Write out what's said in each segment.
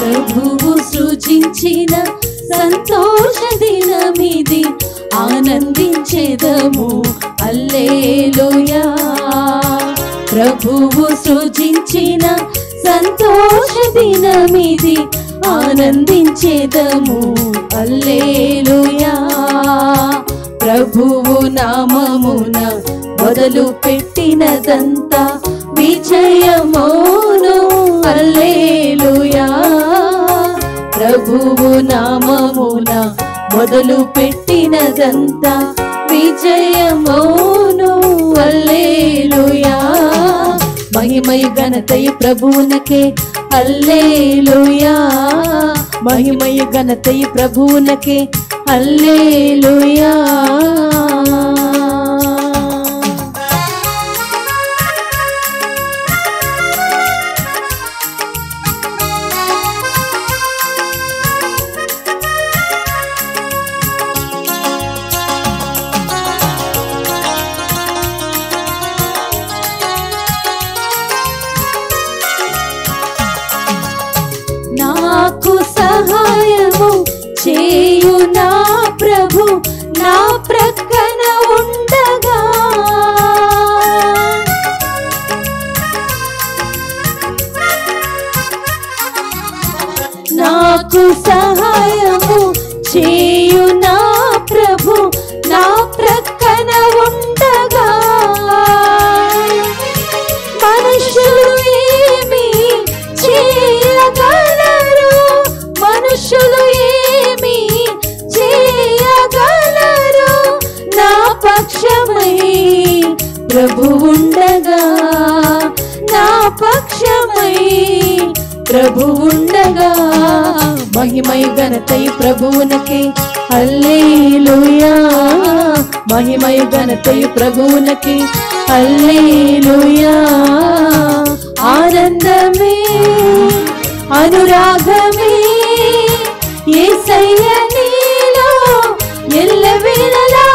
ప్రభువు సృజించిన సంతోష దినమిది ఆనందించేదము అల్లేలుయా ప్రభువు సృజించిన సంతోష దినమిది ఆనందించేదము అల్లేలుయా ప్రభువు నామమున మొదలు పెట్టినదంతా విజయమోను అల్లేలుయా ప్రభువు నామమున మొదలు పెట్టినదంతా విజయమోను అల్లేలుయా మహిమయు ఘనతయు ప్రభువునకే అల్లేలుయా మహిమయు ఘనతయు ప్రభువునకే అల్లేలుయా నాకు సహాయము చేయు నా ప్రభు నా ప్రక్కన ఉండగా నాకు సహాయము చేయు నా ప్రభు నా ప్రక్కన ఉండగా మనుషులు ఏమి చేయగలరు మనుషులు ఏమి చేయగలరు నా పక్షమై ప్రభు ఉండగా నా పక్షమై ప్రభు ఉండగా మహిమై ఘనతై ప్రభువునకే హల్లేలుయా మహిమై ఘనతై ప్రభువునకే హల్లేలుయా ఆనందమే అనురాగమే యేసయ్య నీలో ఎల్లవేళలా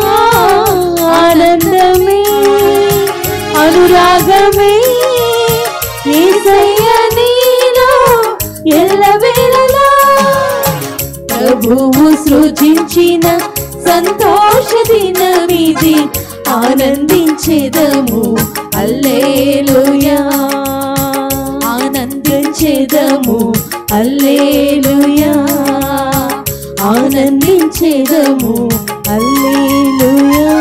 ఆనందమే అనురాగమే యేసయ్య నీలో ఎల్లవేళలా ప్రభువు సృజించిన సంతోష దినమిది ఆనందించేదము అల్లేలుయా ఆనందించేదము అల్లేలుయా ఆనందించేదము అల్లేలుయా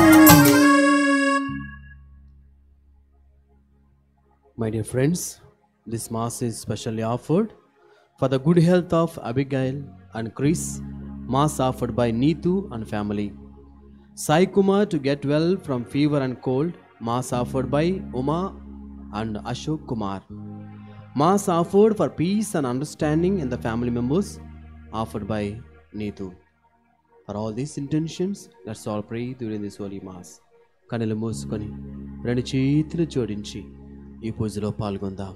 My dear friends, this Mass is specially offered for the good health of Abigail and Chris, Mass offered by Neetu and family. Sai Kumar to get well from fever and cold, Mass offered by Uma and Ashok Kumar. Mass offered for peace and understanding in the family members, offered by Neetu. For all these intentions, let's all pray during this holy Mass. కనులు మూసుకొని రెండు చేతులు జోడించి ఈ పూజలో పాల్గొందాం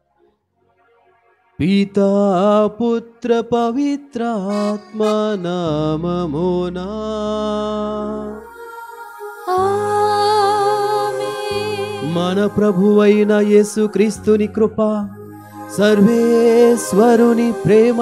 పితా పుత్ర పవిత్రాత్మ నామమునా మన ప్రభువైన యేసుక్రీస్తుని కృప సర్వేశ్వరుని ప్రేమ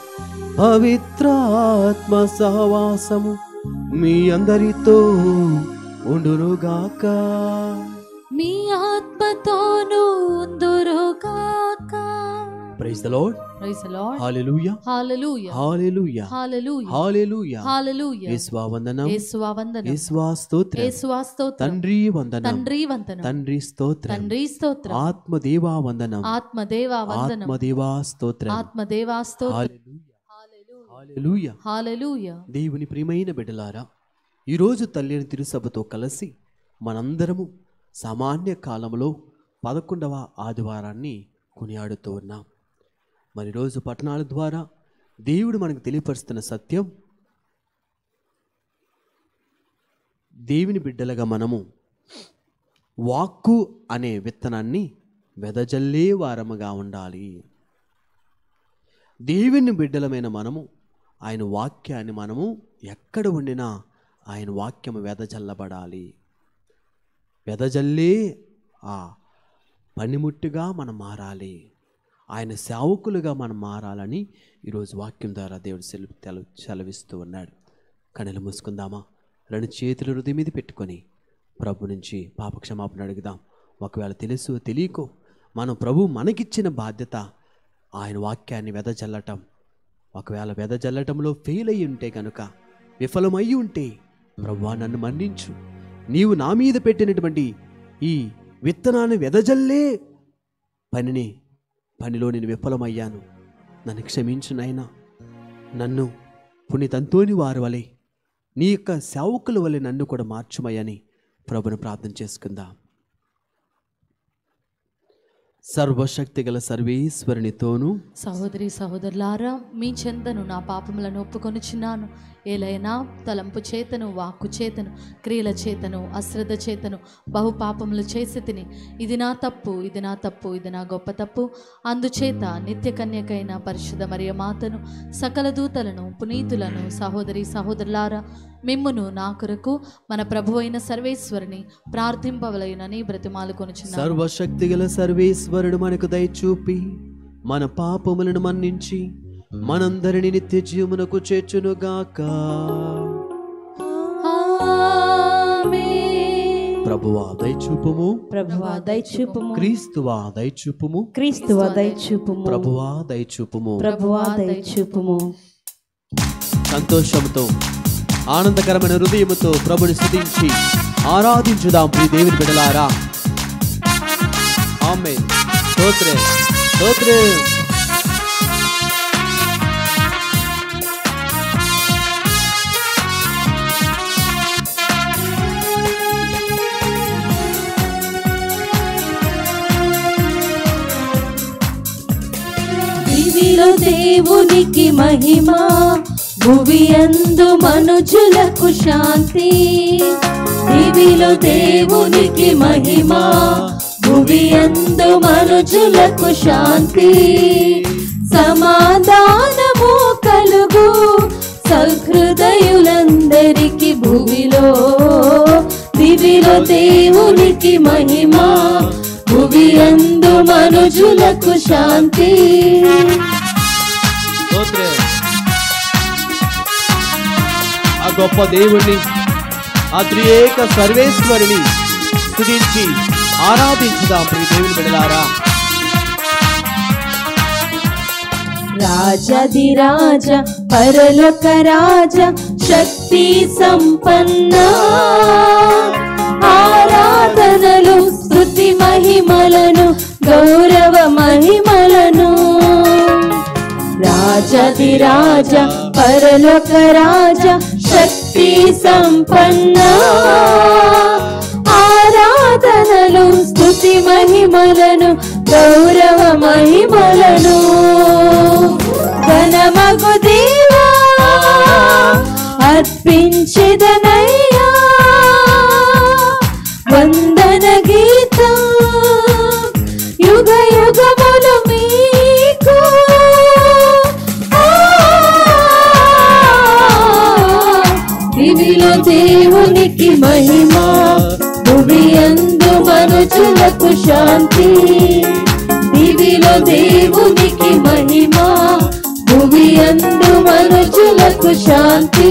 పవిత్రాత్మ సహవాసము మీ అందరితో ఉండునుగాక మీ ఆత్మతోను ఉందురుగాక praise the Lord praise the Lord hallelujah hallelujah hallelujah hallelujah hallelujah hallelujah యేసువా వందనం యేసువా వందనం యేసువా స్తోత్రం యేసువా స్తోత్రం తండ్రి వందనం తండ్రి వందనం తండ్రి స్తోత్రం తండ్రి స్తోత్రం ఆత్మదేవా వందనం ఆత్మదేవా వందనం ఆత్మదేవా స్తోత్రం ఆత్మదేవా స్తోత్రం హల్లెలూయా హల్లెలూయా దేవుని ప్రియమైన బిడ్డలారా ఈరోజు తల్లిని తిరుసభతో కలిసి మనందరము సామాన్య కాలంలో పదకొండవ ఆదివారాన్ని కొనియాడుతూ ఉన్నాం మరి రోజు పట్టణాల ద్వారా దేవుడు మనకు తెలియపరుస్తున్న సత్యం దేవుని బిడ్డలుగా మనము వాక్కు అనే విత్తనాన్ని వెదజల్లే వారముగా ఉండాలి దేవుని బిడ్డలమైన మనము ఆయన వాక్యాన్ని మనము ఎక్కడ ఉండినా ఆయన వాక్యము వెదజల్లబడాలి వెదజల్లే ఆ పనిముట్టుగా మనం మారాలి ఆయన సేవకులుగా మనం మారాలని ఈరోజు వాక్యం ద్వారా దేవుడు సెలవు తెల- సెలవిస్తూ ఉన్నాడు కనులు మూసుకుందామా రెండు చేతులు హృదయం మీద పెట్టుకొని ప్రభు నుంచి పాప క్షమాపణ అడుగుదాం ఒకవేళ తెలుసు తెలియకో మనం ప్రభు మనకిచ్చిన బాధ్యత ఆయన వాక్యాన్ని వెదజల్లటం ఒకవేళ వెదజల్లటంలో ఫెయిల్ అయి ఉంటే కనుక విఫలమయ్యి ఉంటే ప్రభువా నన్ను మన్నించు నీవు నా మీద పెట్టినటువంటి ఈ విత్తనాన్ని వెదజల్లే పనిని పనిలో నేను విఫలమయ్యాను నన్ను క్షమించు నాయనా నన్ను పుణితంతోని వారి వలె నీ యొక్క సేవకుల వలె నన్ను కూడా మార్చుమయ్యని ప్రభుని ప్రార్థన చేసుకుందాం సర్వశక్తి గల సర్వేశ్వరునితోనూ సహోదరి సహోదరులారా మీ చెంతను నా పాపములను ఒప్పుకొనుచున్నాను ఏలైనా తలంపు చేతను వాక్కు చేతను క్రియల చేతను అశ్రద్ధ చేతను బహు పాపములు చేసి తిని ఇది నా తప్పు ఇది నా తప్పు ఇది నా గొప్ప తప్పు అందుచేత నిత్య కన్యకైన పరిశుద్ధ మరియ మాతను సకల దూతలను పునీతులను సహోదరి సహోదరులారా మిమ్మును నా కొరకు మన ప్రభు అయిన సర్వేశ్వరిని ప్రార్థింపవలయునని బ్రతిమాలు కొనుచున్నాను సర్వశక్తి గల సర్వేశ్వరుడు మనకు దయచూపి మన పాపములను మన్నించి మనందరిని నిత్య జీవమునకు చేర్చునుగాక ఆమేన్. ప్రభువా దయచూపుము ప్రభువా దయచూపుము క్రీస్తువా దయచూపుము క్రీస్తువా దయచూపుము ప్రభువా దయచూపుము ప్రభువా దయచూపుము సంతోషంతో ఆనందకరమైన హృదయముతో ప్రభుని స్తుతించి ఆరాధించుదాం ప్రియ దేవుని బిడలారా ఆమె స్తోత్రం స్తోత్రం దివిలో దేవునికి మహిమ భువి అందు మనుజులకు శాంతి దివిలో దేవునికి మహిమ భువి అందు మనుజులకు శాంతి సమాధానము కలుగు సహృదయులందరికి భూమిలో దివిలో దేవునికి మహిమ భువి అందు మనుజులకు శాంతి స్తోత్రం ఆ గొప్ప దేవుణ్ణి ఆ త్రియేక సర్వేశ్వరుని స్తుతించి ఆరాధించుదాం ప్రియ దేవుని బిడలారా రాజాదిరాజ పరలోక రాజ శక్తి సంపన్న ఆరాధనలు స్తుతి మహిమలను గౌరవ మహిమలను రాజాదిరాజ పరలోక రాజ శక్తి సంపన్న ఆరాధనలు స్తుతి మహిమలను గౌరవ మహిమలను ఘనమగు దేవా అర్పించదనయ్యా వందన గీతం యుగ యుగములు మీకు దివిలో దేవునికి మహిమ భువి అందు మనుషులకు శాంతి దివిలో దేవునికి మహిమ భువి అందు మనుషులకు శాంతి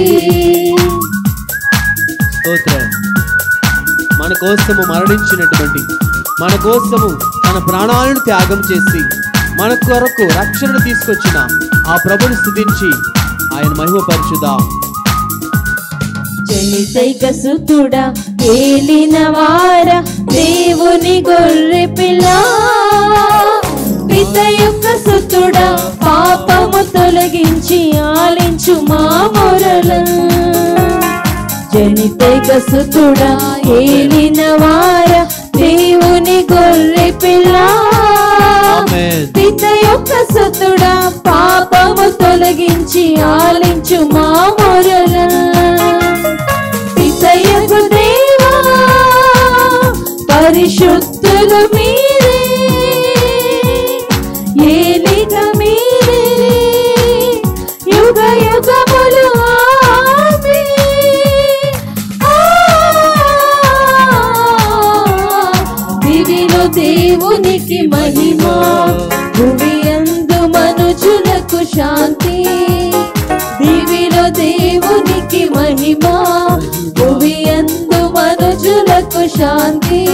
స్తోత్రం మన కోసము మరణించినటువంటి మన కోసము తన ప్రాణాలను త్యాగం చేసి మన కొరకు రక్షణను తీసుకొచ్చిన ఆ ప్రభుని స్తుతించి ఆయన మహిమ పరిచుదాం జనితైక సుతుడా ఏలిన వార దేవుని గొర్రె పిల్ల పిత యొక్క సుతుడా పాపము తొలగించి ఆలించు మా మొరల జనితైక సుతుడా ఏలిన వార దేవుని గొర్రె పిల్ల ఆమేన్ పిత యొక్క సుతుడా పాపము తొలగించి ఆలించు మా మొరల పితయకు దేవా పరిశుద్ధులు మీరే ఏలిక మీరే యుగ యుగములు ఆమేన్. దివిలో దేవునికి మహిమ భువి శాంతి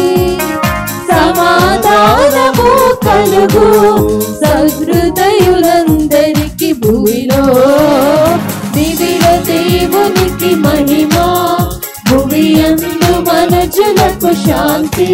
సమాధానము కలుగు సహృదయులందరికి భూమిలో దివిలో దేవునికి మహిమ భూమి అందు మనుజులకు శాంతి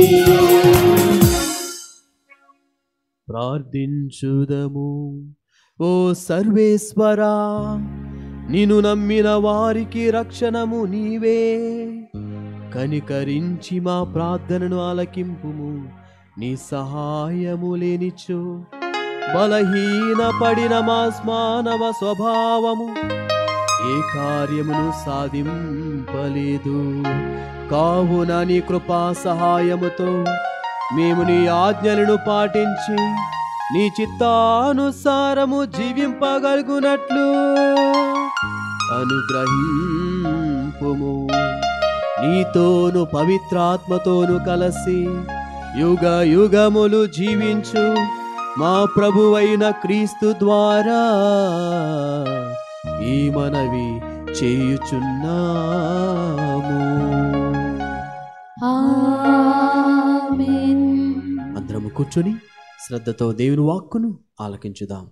ప్రార్థించుదము ఓ సర్వేశ్వరా నిన్ను నమ్మిన వారికి రక్షణము నీవే కనికరించి మా ప్రార్థనను ఆలకింపుము నీ సహాయము లేనిచో బలహీన పడిన మా మానవ స్వభావము ఏ కార్యమును సాధింపలేదు కావున నీ కృపా సహాయముతో మేము నీ ఆజ్ఞలను పాటించి నీ చిత్తానుసారము జీవింపగలుగునట్లు అనుగ్రహింపుము నీతోను పవిత్రాత్మతోను కలసి యుగ యుగములు జీవించు మా ప్రభువైన క్రీస్తు ద్వారా ఈ మనవి చేయుచున్నాము ఆమేన్ అందరము కూర్చొని శ్రద్ధతో దేవుని వాక్కును ఆలకించుదాం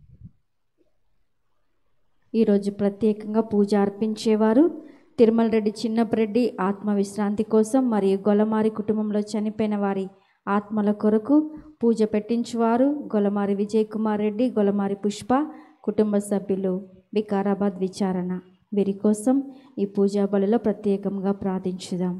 ఈరోజు ప్రత్యేకంగా పూజ అర్పించేవారు తిరుమల రెడ్డి చిన్నపరెడ్డి ఆత్మ విశ్రాంతి కోసం మరియు గొలమారి కుటుంబంలో చనిపోయిన వారి ఆత్మల కొరకు పూజ పెట్టించువారు గొలమారి విజయ్ కుమార్ రెడ్డి గొలమారి పుష్ప కుటుంబ సభ్యులు వికారాబాద్ విచారణ వీరి కోసం ఈ పూజా బలిలో ప్రత్యేకంగా ప్రార్థించుదాం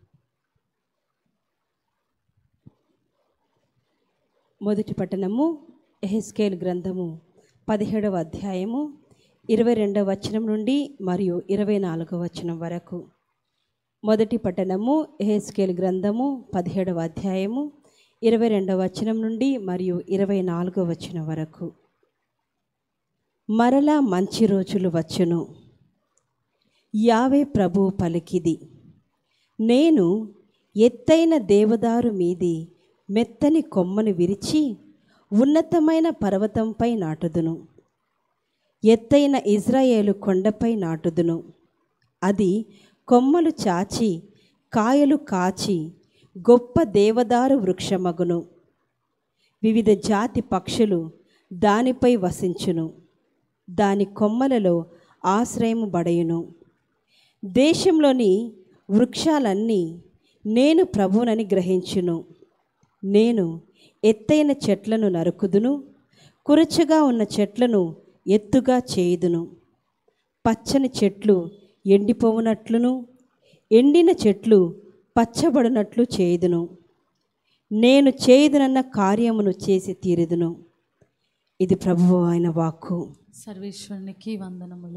మొదటి పట్టణము ఎహెస్కేల్ గ్రంథము పదిహేడవ అధ్యాయము ఇరవై రెండవ వచనం నుండి మరియు ఇరవై నాలుగవ వచనం వరకు మొదటి పట్టణము ఎహెస్కేల్ గ్రంథము పదిహేడవ అధ్యాయము ఇరవై రెండవ వచనం నుండి మరియు ఇరవై నాలుగవ వచనం వరకు మరలా మంచి రోజులు వచ్చును యావే ప్రభు పలికిది నేను ఎత్తైన దేవదారు మీది మెత్తని కొమ్మను విరిచి ఉన్నతమైన పర్వతంపై నాటుదును ఎత్తైన ఇజ్రాయేలు కొండపై నాటుదును అది కొమ్మలు చాచి కాయలు కాచి గొప్ప దేవదారు వృక్షమగును వివిధ జాతి పక్షులు దానిపై వసించును దాని కొమ్మలలో ఆశ్రయము బడయును దేశంలోని వృక్షాలన్నీ నేను ప్రభువునని గ్రహించును నేను ఎత్తైన చెట్లను నరుకుదును కురచగా ఉన్న చెట్లను ఎత్తుగా చేయుదును పచ్చని చెట్లు ఎండిపోవునట్లును ఎండిన చెట్లు పచ్చబడినట్లు చేయుదును నేను చేయుదునన్న కార్యమును చేసి తీరుదును ఇది ప్రభువు ఆయన వాక్కు సర్వేశ్వరునికి వందనములు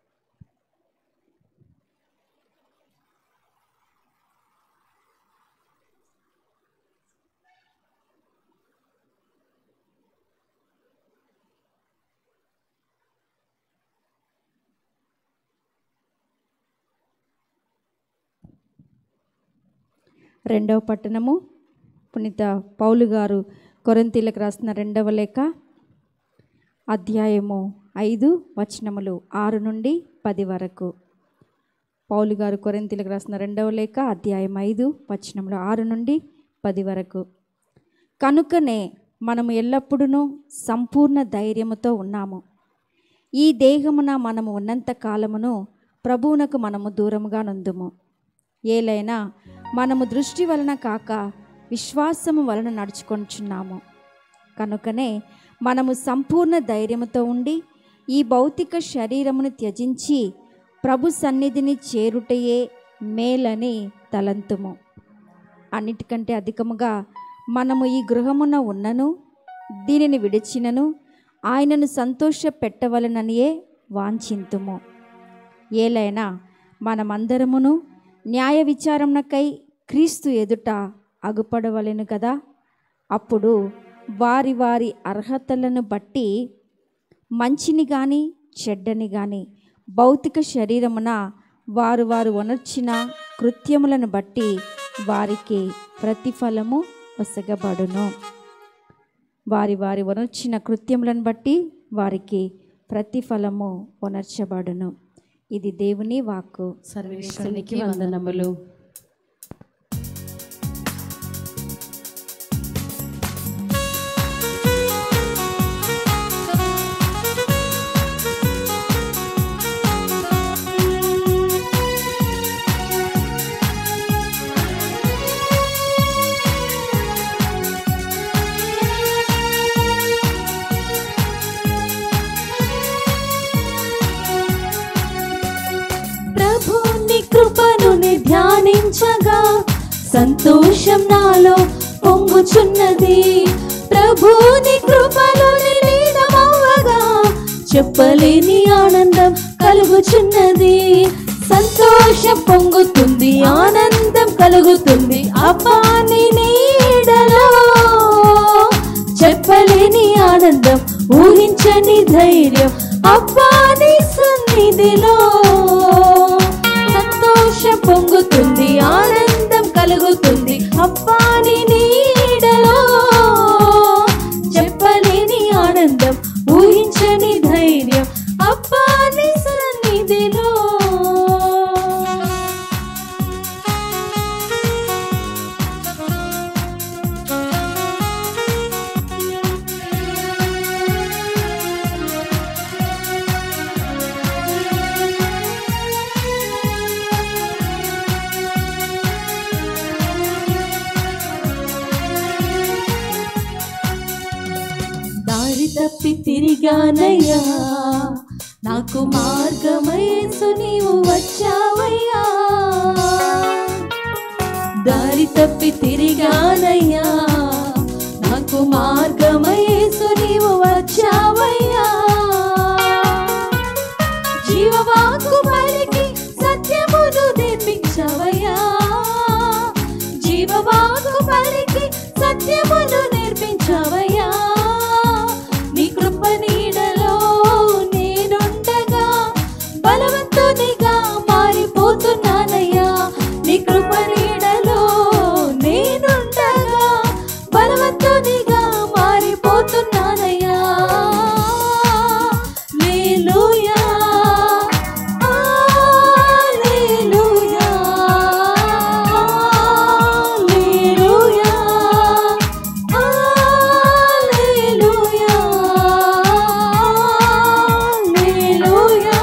రెండవ పట్టణము పునీత పౌలు గారు కొరంతీలకు రాసిన రెండవ లేఖ అధ్యాయము ఐదు వచనములు ఆరు నుండి పది వరకు పౌలు గారు కొరింతీలకు రాసిన రెండవ లేఖ అధ్యాయం ఐదు వచనములు ఆరు నుండి పది వరకు కనుకనే మనము ఎల్లప్పుడూ సంపూర్ణ ధైర్యముతో ఉన్నాము ఈ దేహమున మనము ఉన్నంత కాలమును ప్రభువునకు మనము దూరముగా నుందుము ఏలైనా మనము దృష్టి వలన కాక విశ్వాసము వలన నడుచుకొనుచున్నాము కనుకనే మనము సంపూర్ణ ధైర్యముతో ఉండి ఈ భౌతిక శరీరమును త్యజించి ప్రభు సన్నిధిని చేరుటయే మేలని తలంతుము అన్నిటికంటే అధికముగా మనము ఈ గృహమున ఉన్నను దీనిని విడిచినను ఆయనను సంతోష పెట్టవలననియే వాంఛింతుము ఏలైనా మనమందరమును న్యాయ విచారణకై క్రీస్తు ఎదుట అగుపడవలెను కదా అప్పుడు వారి వారి అర్హతలను బట్టి మంచిని కానీ చెడ్డని కానీ భౌతిక శరీరమున వారు వారు వనర్చిన కృత్యములను బట్టి వారికి ప్రతిఫలము ఒసగబడును వారి వారి వనర్చిన కృత్యములను బట్టి వారికి ప్రతిఫలము వనర్చబడును ఇది దేవుని వాక్కు సర్వేశ్వరునికి వందనములు సంతోషం నాలో పొంగుచున్నది ప్రభుని కృపలో లీనమవ్వగా చెప్పలేని ఆనందం కలుగుచున్నది సంతోషం పొంగుతుంది ఆనందం కలుగుతుంది అబ్బాని నీడలో చెప్పలేని ఆనందం ఊహించని ధైర్యం అబ్బాని సన్నిధిలో సంతోషం పొంగుతుంది ఆనందం కలుగుతుంది అబ్బాని నీడలో చెప్పలేని ఆనందం ఊహించని ధైర్యం అబ్బాని సన్నిధిలో దారి తప్పి తిరిగానయ్యా నాకు మార్గమేసు నీవు వచ్చావయ్యా దారి తప్పి తిరిగానయ్యా నాకు మార్గమేసు నీవు వచ్చావయ్యా జీవవాకు పలికి సత్యమును నేర్పించవయ్యా జీవవాకు పలికి సత్యమును నేర్పించవయ్యా నీ కృప నీడలో నేనుండగా బలవంతునిగా మారిపోతున్నానయ్యా నీ కృప నీడలో నేనుండగా బలవంతునిగా మారిపోతున్నానయ్యా లేలుయా హల్లెలూయా హల్లెలూయా హల్లెలూయా హల్లెలూయా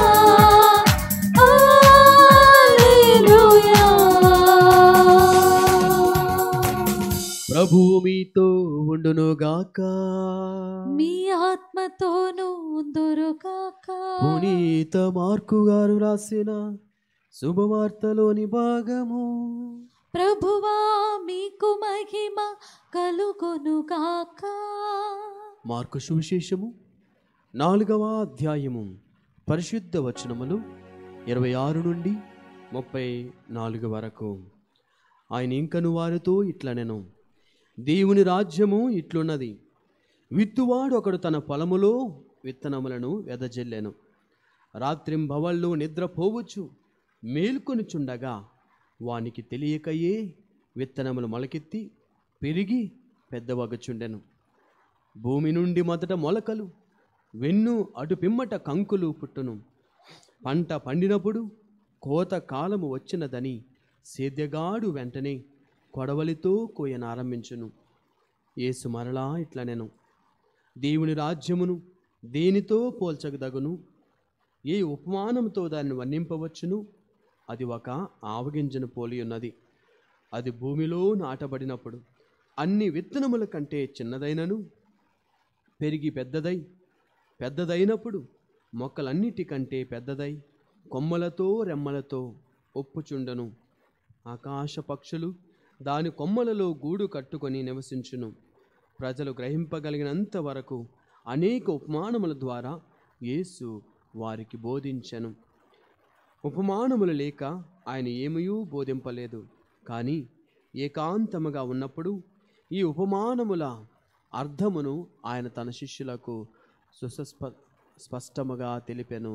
హల్లెలూయా ప్రభువు మీతో ఉండునుగాక మీ ఆత్మతోనూ ఉందురుగాక పునీత మార్కు గారు రాసిన శుభవార్తలోని భాగము ప్రభువా మీకు మహిమ కలుగొనుగాక మార్కు సువిశేషము నాలుగవ అధ్యాయము పరిశుద్ధ వచనములు ఇరవై ఆరు నుండి ముప్పై నాలుగు వరకు ఆయన ఇంకను వారితో ఇట్లనెను దేవుని రాజ్యము ఇట్లున్నది విత్తువాడు ఒకడు తన పొలములో విత్తనములను వెదజల్లెను రాత్రింబవళ్ళు నిద్రపోవచ్చు మేల్కొనుచుండగా వానికి తెలియకయే విత్తనములు మొలకెత్తి పెరిగి పెద్దవగచుండెను భూమి నుండి మొదట మొలకలు వెన్ను అటు పిమ్మట కంకులు పుట్టును పంట పండినప్పుడు కోత కాలము వచ్చినదని సేద్యగాడు వెంటనే కొడవలితో కోయనారంభించును యేసు మరలా ఇట్లనెను దేవుని రాజ్యమును దేనితో పోల్చగదగును ఏ ఉపమానంతో దాన్ని వర్ణింపవచ్చును అది ఒక ఆవగింజను పోలి ఉన్నది అది భూమిలో నాటబడినప్పుడు అన్ని విత్తనముల కంటే చిన్నదైనను పెరిగి పెద్దదై పెద్దదైనప్పుడు మొక్కలన్నిటికంటే పెద్దదై కొమ్మలతో రెమ్మలతో ఒప్పుచుండను ఆకాశ పక్షులు దాని కొమ్మలలో గూడు కట్టుకొని నివసించును ప్రజలు గ్రహింపగలిగినంత వరకు అనేక ఉపమానముల ద్వారా యేసు వారికి బోధించెను ఉపమానములు లేక ఆయన ఏమయూ బోధింపలేదు కానీ ఏకాంతముగా ఉన్నప్పుడు ఈ ఉపమానముల అర్థమును ఆయన తన శిష్యులకు సుస్ప స్పష్టముగా తెలిపెను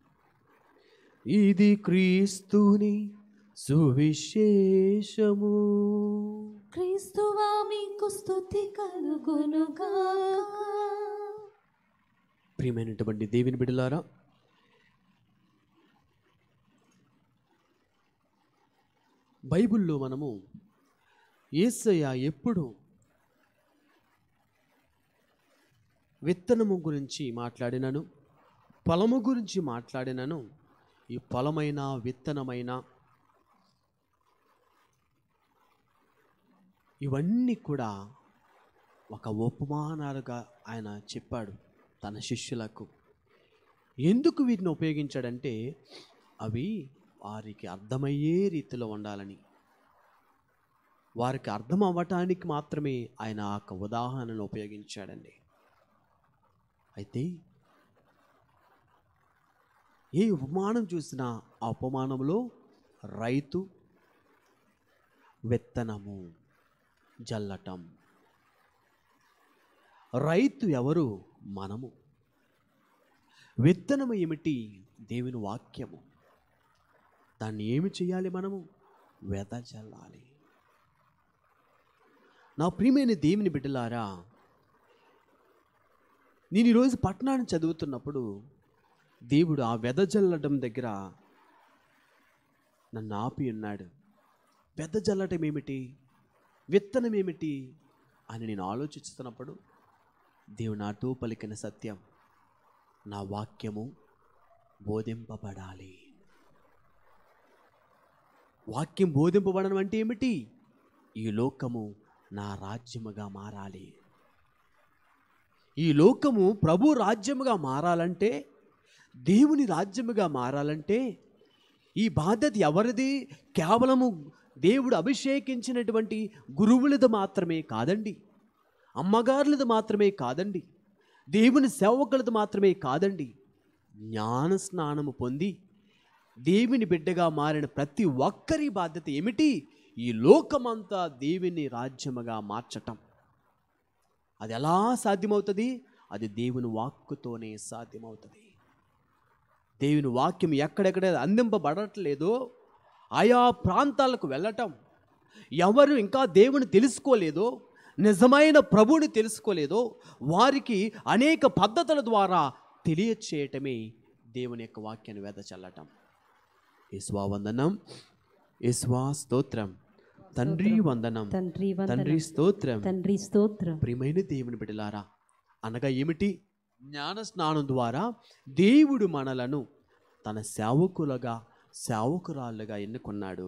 ఇది క్రీస్తుని సువిశేషము క్రీస్తువా మీకు స్తుతి కలుగునుగాక ప్రియమైనటువంటి దేవుని బిడ్డలారా బైబిల్లో మనము యేసయ్య ఎప్పుడు విత్తనము గురించి మాట్లాడినను పొలము గురించి మాట్లాడినను ఈ పొలమైన విత్తనమైన ఇవన్నీ కూడా ఒక ఉపమానాలుగా ఆయన చెప్పాడు తన శిష్యులకు ఎందుకు వీటిని ఉపయోగించాడంటే అవి వారికి అర్థమయ్యే రీతిలో ఉండాలని వారికి అర్థం అవ్వటానికి మాత్రమే ఆయన ఆ యొక్క ఉదాహరణను ఉపయోగించాడండి అయితే ఏ ఉపమానం చూసినా ఆ ఉపమానంలో రైతు విత్తనము జల్లటం రైతు ఎవరు మనము విత్తనము ఏమిటి దేవుని వాక్యము దాన్ని ఏమి చేయాలి మనము వెదజల్లాలి నా ప్రియమైన దేవుని బిడ్డలారా నేను ఈరోజు పట్టణాన్ని చదువుతున్నప్పుడు దేవుడు ఆ వెదజల్లడం దగ్గర నన్ను ఆపి ఉన్నాడు వెదజల్లటం ఏమిటి విత్తనం ఏమిటి అని నేను ఆలోచిస్తున్నప్పుడు దేవుడు నాతో పలికిన సత్యం నా వాక్యము బోధింపబడాలి వాక్యం బోధింపబడడం అంటే ఏమిటి ఈ లోకము నా రాజ్యముగా మారాలి ఈ లోకము ప్రభు రాజ్యముగా మారాలంటే దేవుని రాజ్యముగా మారాలంటే ఈ బాధ్యత ఎవరిది కేవలము దేవుడు అభిషేకించినటువంటి గురువులది మాత్రమే కాదండి అమ్మగారులది మాత్రమే కాదండి దేవుని సేవకులది మాత్రమే కాదండి జ్ఞాన స్నానము పొంది దేవుని బిడ్డగా మారిన ప్రతి ఒక్కరి బాధ్యత ఏమిటి ఈ లోకమంతా దేవుని రాజ్యముగా మార్చటం అది ఎలా సాధ్యమవుతుంది అది దేవుని వాక్కుతోనే సాధ్యమవుతుంది దేవుని వాక్యం ఎక్కడెక్కడ అందింపబడట్లేదో ఆయా ప్రాంతాలకు వెళ్ళటం ఎవరు ఇంకా దేవుని తెలుసుకోలేదో నిజమైన ప్రభువుని తెలుసుకోలేదో వారికి అనేక పద్ధతుల ద్వారా తెలియచేయటమే దేవుని యొక్క వాక్యాన్ని వేద చల్లటం ఈశ్వా వందనం ఈశ్వా స్తోత్రం తండ్రి వందనం తండ్రి తండ్రి వందనం స్తోత్రం తండ్రి స్తోత్రం ప్రియమైన దేవుని బిడ్డలారా అనగా ఏమిటి జ్ఞాన స్నానం ద్వారా దేవుడు మనలను తన సేవకులుగా సేవకురాళ్ళుగా ఎన్నుకున్నాడు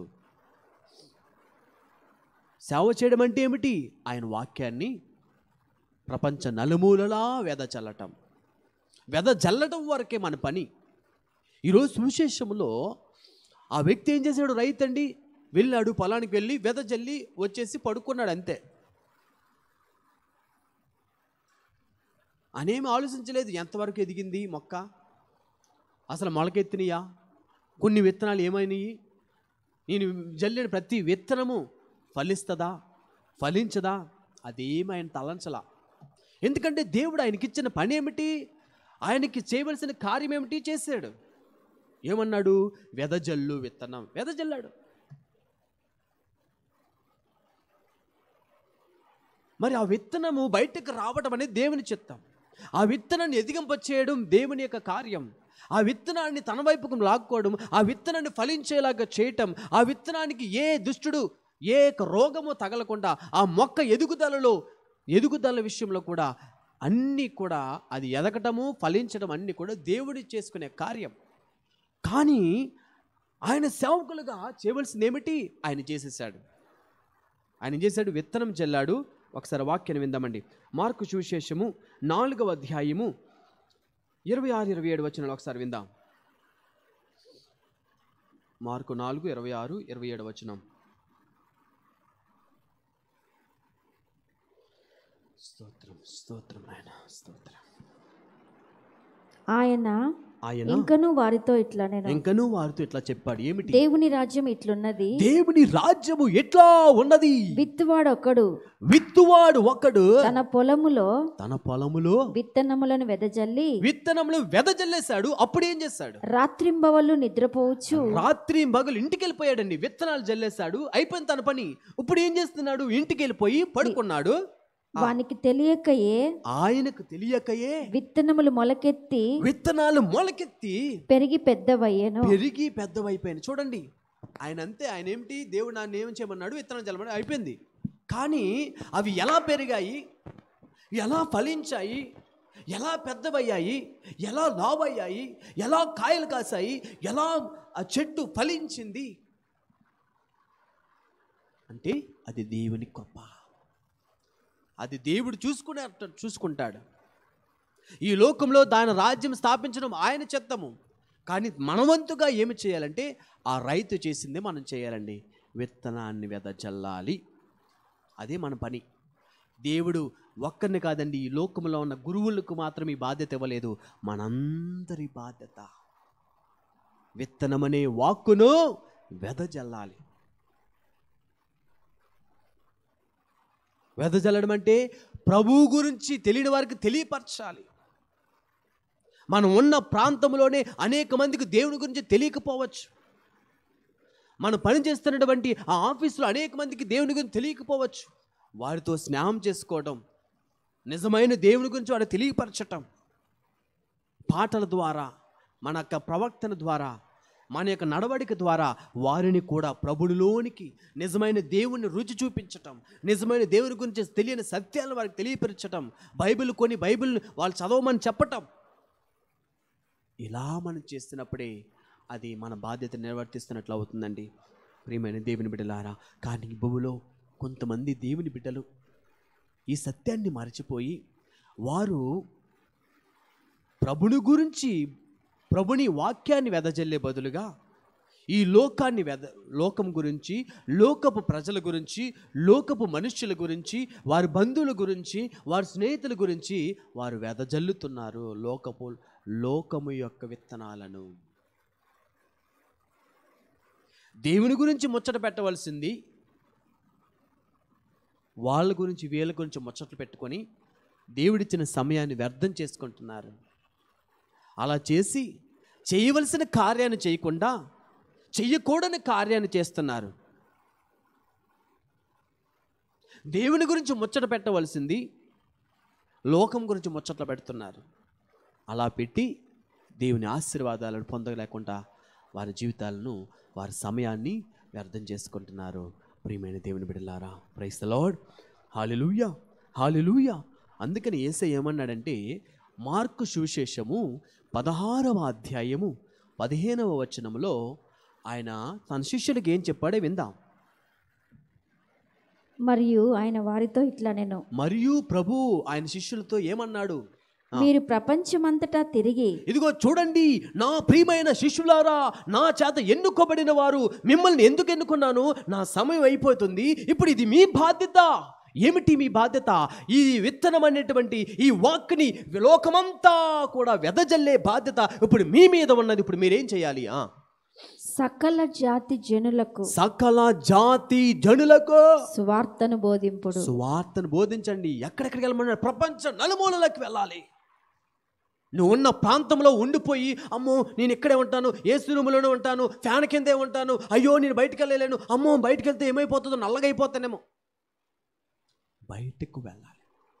సేవ చేయడం అంటే ఏమిటి ఆయన వాక్యాన్ని ప్రపంచ నలుమూలలా వెద చల్లటం వెద జల్లటం వరకే మన పని ఈరోజు సువిశేషంలో ఆ వ్యక్తి ఏం చేశాడు రైతండి వెళ్ళాడు పొలానికి వెళ్ళి వెద జల్లి వచ్చేసి పడుకున్నాడు అంతే అనేమి ఆలోచించలేదు ఎంతవరకు ఎదిగింది మొక్క అసలు మొలకెత్తినయా కొన్ని విత్తనాలు ఏమైనాయి నేను జల్లిన ప్రతి విత్తనము ఫలిస్తుందా ఫలించదా అదేమి ఆయన తలంచలా ఎందుకంటే దేవుడు ఆయనకి ఇచ్చిన పని ఏమిటి ఆయనకి చేయవలసిన కార్యం ఏమిటి చేశాడు ఏమన్నాడు వెదజల్లు విత్తనం వెదజల్లాడు మరి ఆ విత్తనము బయటకు రావడం అనేది దేవుని చిత్తం ఆ విత్తనాన్ని ఎదిగింపచేయడం దేవుని యొక్క కార్యం ఆ విత్తనాన్ని తన వైపుకు లాక్కోవడం ఆ విత్తనాన్ని ఫలించేలాగా చేయటం ఆ విత్తనానికి ఏ దుష్టుడు ఏ యొక్క రోగము తగలకుండా ఆ మొక్క ఎదుగుదలలో ఎదుగుదల విషయంలో కూడా అన్నీ కూడా అది ఎదగటము ఫలించడం అన్నీ కూడా దేవుడి చేసుకునే కార్యం కానీ ఆయన సేవకులుగా చేయవలసింది ఏమిటి ఆయన చేసేసాడు ఆయన ఏం చేశాడు విత్తనం చెల్లాడు ఒకసారి వాక్యాన్ని విందామండి మార్కు సువిశేషము నాలుగవ అధ్యాయము ఇరవై ఆరు ఇరవై ఏడు వచ్చిన ఒకసారి విందాం మార్కు నాలుగు ఇరవై ఆరు ఇరవై ఏడు వచనం స్తోత్రం స్తోత్రం ఆయన స్తోత్రం ఆయన ఆయన ఇంకను వారితో ఇట్లా నేను ఇంకనూ వారితో ఇట్లా చెప్పాడు ఏమిటి దేవుని రాజ్యం ఇట్లున్నది దేవుని రాజ్యము ఎట్లా ఉన్నది విత్తువాడు ఒకడు విత్తువాడు ఒకడు తన పొలములో తన పొలములో విత్తనములను వెదజల్లి విత్తనములు వెదజల్లేశాడు అప్పుడు ఏం చేశాడు రాత్రింబవళ్ళు నిద్రపోవచ్చు రాత్రి మగలు ఇంటికి వెళ్ళిపోయాడండి విత్తనాలు జల్లేశాడు అయిపోయింది తన పని ఇప్పుడు ఏం చేస్తున్నాడు ఇంటికి వెళ్ళిపోయి పడుకున్నాడు వానికి తెలియకయే ఆయనకు తెలియకయే విత్తనములు మొలకెత్తి విత్తనాలు మొలకెత్తి పెరిగి పెద్దవయ్యేను పెరిగి పెద్దవైపోయాను చూడండి ఆయన అంతే ఆయన ఏమిటి దేవుడు నన్ను ఏం చేయమన్నాడు విత్తనం చల్లమని అయిపోయింది కానీ అవి ఎలా పెరిగాయి ఎలా ఫలించాయి ఎలా పెద్దవయ్యాయి ఎలా లావయ్యాయి ఎలా కాయలు కాసాయి ఎలా ఆ చెట్టు ఫలించింది అంటే అది దేవుని గొప్ప అది దేవుడు చూసుకునే చూసుకుంటాడు ఈ లోకంలో దాని రాజ్యం స్థాపించడం ఆయన చిత్తము కానీ మనవంతుగా ఏమి చేయాలంటే ఆ రైతు చేసిందే మనం చేయాలండి విత్తనాన్ని వెదజల్లాలి అదే మన పని దేవుడు ఒక్కరిని కాదండి ఈ లోకంలో ఉన్న గురువులకు మాత్రం ఈ బాధ్యత ఇవ్వలేదు మనందరి బాధ్యత విత్తనమనే వాక్కును వెదజల్లాలి వెదజల్లడం అంటే ప్రభువు గురించి తెలియని వారికి తెలియపరచాలి మనం ఉన్న ప్రాంతంలోనే అనేక మందికి దేవుని గురించి తెలియకపోవచ్చు మనం పనిచేస్తున్నటువంటి ఆ ఆఫీసులో అనేక మందికి దేవుని గురించి తెలియకపోవచ్చు వారితో స్నేహం చేసుకోవడం నిజమైన దేవుని గురించి వారు తెలియపరచటం పాటల ద్వారా మన యొక్క ప్రవక్తన ద్వారా మన యొక్క నడవడిక ద్వారా వారిని కూడా ప్రభుడిలోనికి నిజమైన దేవుని రుచి చూపించటం నిజమైన దేవుని గురించి తెలియని సత్యాలను వారికి తెలియపరచటం బైబిల్ కొని బైబిల్ వాళ్ళు చదవమని చెప్పటం ఇలా మనం చేస్తున్నప్పుడే అది మన బాధ్యత నిర్వర్తిస్తున్నట్లు అవుతుందండి ప్రియమైన దేవుని బిడ్డలారా కానీ ఈ భూమిలో కొంతమంది దేవుని బిడ్డలు ఈ సత్యాన్ని మరచిపోయి వారు ప్రభుని గురించి ప్రభుని వాక్యాన్ని వెదజల్లే బదులుగా ఈ లోకాన్ని వెద లోకం గురించి లోకపు ప్రజల గురించి లోకపు మనుష్యుల గురించి వారి బంధువుల గురించి వారి స్నేహితుల గురించి వారు వెదజల్లుతున్నారు లోకపు లోకము యొక్క విత్తనాలను దేవుని గురించి ముచ్చట పెట్టవలసింది వాళ్ళ గురించి వీళ్ళ గురించి ముచ్చట్లు పెట్టుకొని దేవుడిచ్చిన సమయాన్ని వ్యర్థం చేసుకుంటున్నారు అలా చేసి చేయవలసిన కార్యాన్ని చేయకుండా చెయ్యకూడని కార్యాన్ని చేస్తున్నారు దేవుని గురించి ముచ్చట పెట్టవలసింది లోకం గురించి ముచ్చట్లు పెడుతున్నారు అలా పెట్టి దేవుని ఆశీర్వాదాలను పొందలేకుండా వారి జీవితాలను వారి సమయాన్ని వ్యర్థం చేసుకుంటున్నారు ప్రియమైన దేవుని బిడ్డలారా praise the Lord hallelujah hallelujah అందుకని ఏసై ఏమన్నాడంటే మార్కు సువిశేషము పదహారవ అధ్యాయము పదిహేనవ వచనములో ఆయన తన శిష్యుడికి ఏం చెప్పాడో విందాం మరియు ఆయన వారితో ఇట్లా నేను మరియు ప్రభు ఆయన శిష్యులతో ఏమన్నాడు ఆ. మీరు ప్రపంచమంతటా తిరిగి ఇదిగో చూడండి నా ప్రియమైన శిష్యులారా నా చేత ఎన్నుకోబడిన వారు మిమ్మల్ని ఎందుకు ఎన్నుకున్నాను నా సమయం అయిపోతుంది ఇప్పుడు ఇది మీ బాధ్యత ఏమిటి మీ బాధ్యత ఈ విత్తనం అనేటువంటి ఈ వాక్ని లోకమంతా కూడా వెదజల్లే బాధ్యత ఇప్పుడు మీ మీద ఉన్నది ఇప్పుడు మీరేం చేయాలి ఆ సకల జాతి జనులకు సకల జాతి జనులకు సువార్తను బోధింపుడు సువార్తను బోధించండి ఎక్కడెక్కడికి వెళ్ళమన్నాడు ప్రపంచ నలుమూలలకు వెళ్ళాలి నువ్వు ఉన్న ప్రాంతంలో ఉండిపోయి అమ్మో నేను ఇక్కడే ఉంటాను ఏ రూములోనే ఉంటాను ఫ్యాన్ కిందే ఉంటాను అయ్యో నేను బయటికి వెళ్ళలేను అమ్మో బయటికి వెళ్తే ఏమైపోతుందో నల్లగా అయిపోతానేమో బయటకు వెళ్ళాలి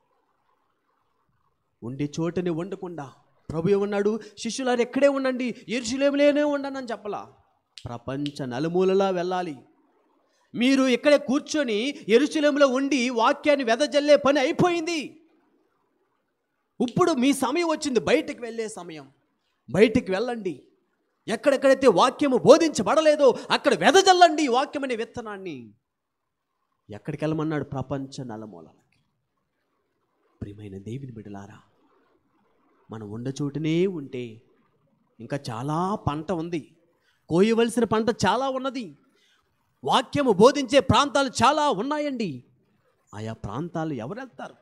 ఉండే చోటనే ఉండకుండా ప్రభు ఏమన్నాడు శిష్యులారు ఎక్కడే ఉండండి ఎరుశలేములేనే ఉండండి అని చెప్పలా ప్రపంచ నలుమూలలా వెళ్ళాలి మీరు ఇక్కడే కూర్చొని ఎరుశలేములో ఉండి వాక్యాన్ని వెదజల్లే పని అయిపోయింది ఇప్పుడు మీ సమయం వచ్చింది బయటికి వెళ్ళే సమయం బయటికి వెళ్ళండి ఎక్కడెక్కడైతే వాక్యము బోధించబడలేదో అక్కడ వెదజల్లండి ఈ వాక్యం అనే విత్తనాన్ని ఎక్కడికి వెళ్ళమన్నాడు ప్రపంచ నలమూలలకి ప్రియమైన దేవుని బిడ్డలారా మనం ఉండ చోటునే ఉంటే ఇంకా చాలా పంట ఉంది కోయవలసిన పంట చాలా ఉన్నది వాక్యము బోధించే ప్రాంతాలు చాలా ఉన్నాయండి ఆయా ప్రాంతాలు ఎవరు వెళ్తారు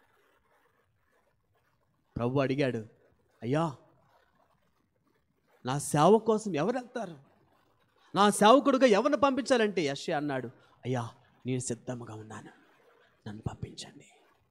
ప్రభు అడిగాడు అయ్యా నా సేవ కోసం ఎవరు వెళ్తారు నా సేవకుడుగా ఎవరిని పంపించాలంటే యశ అన్నాడు అయ్యా నేను సిద్ధంగా ఉన్నాను నన్ను పంపించండి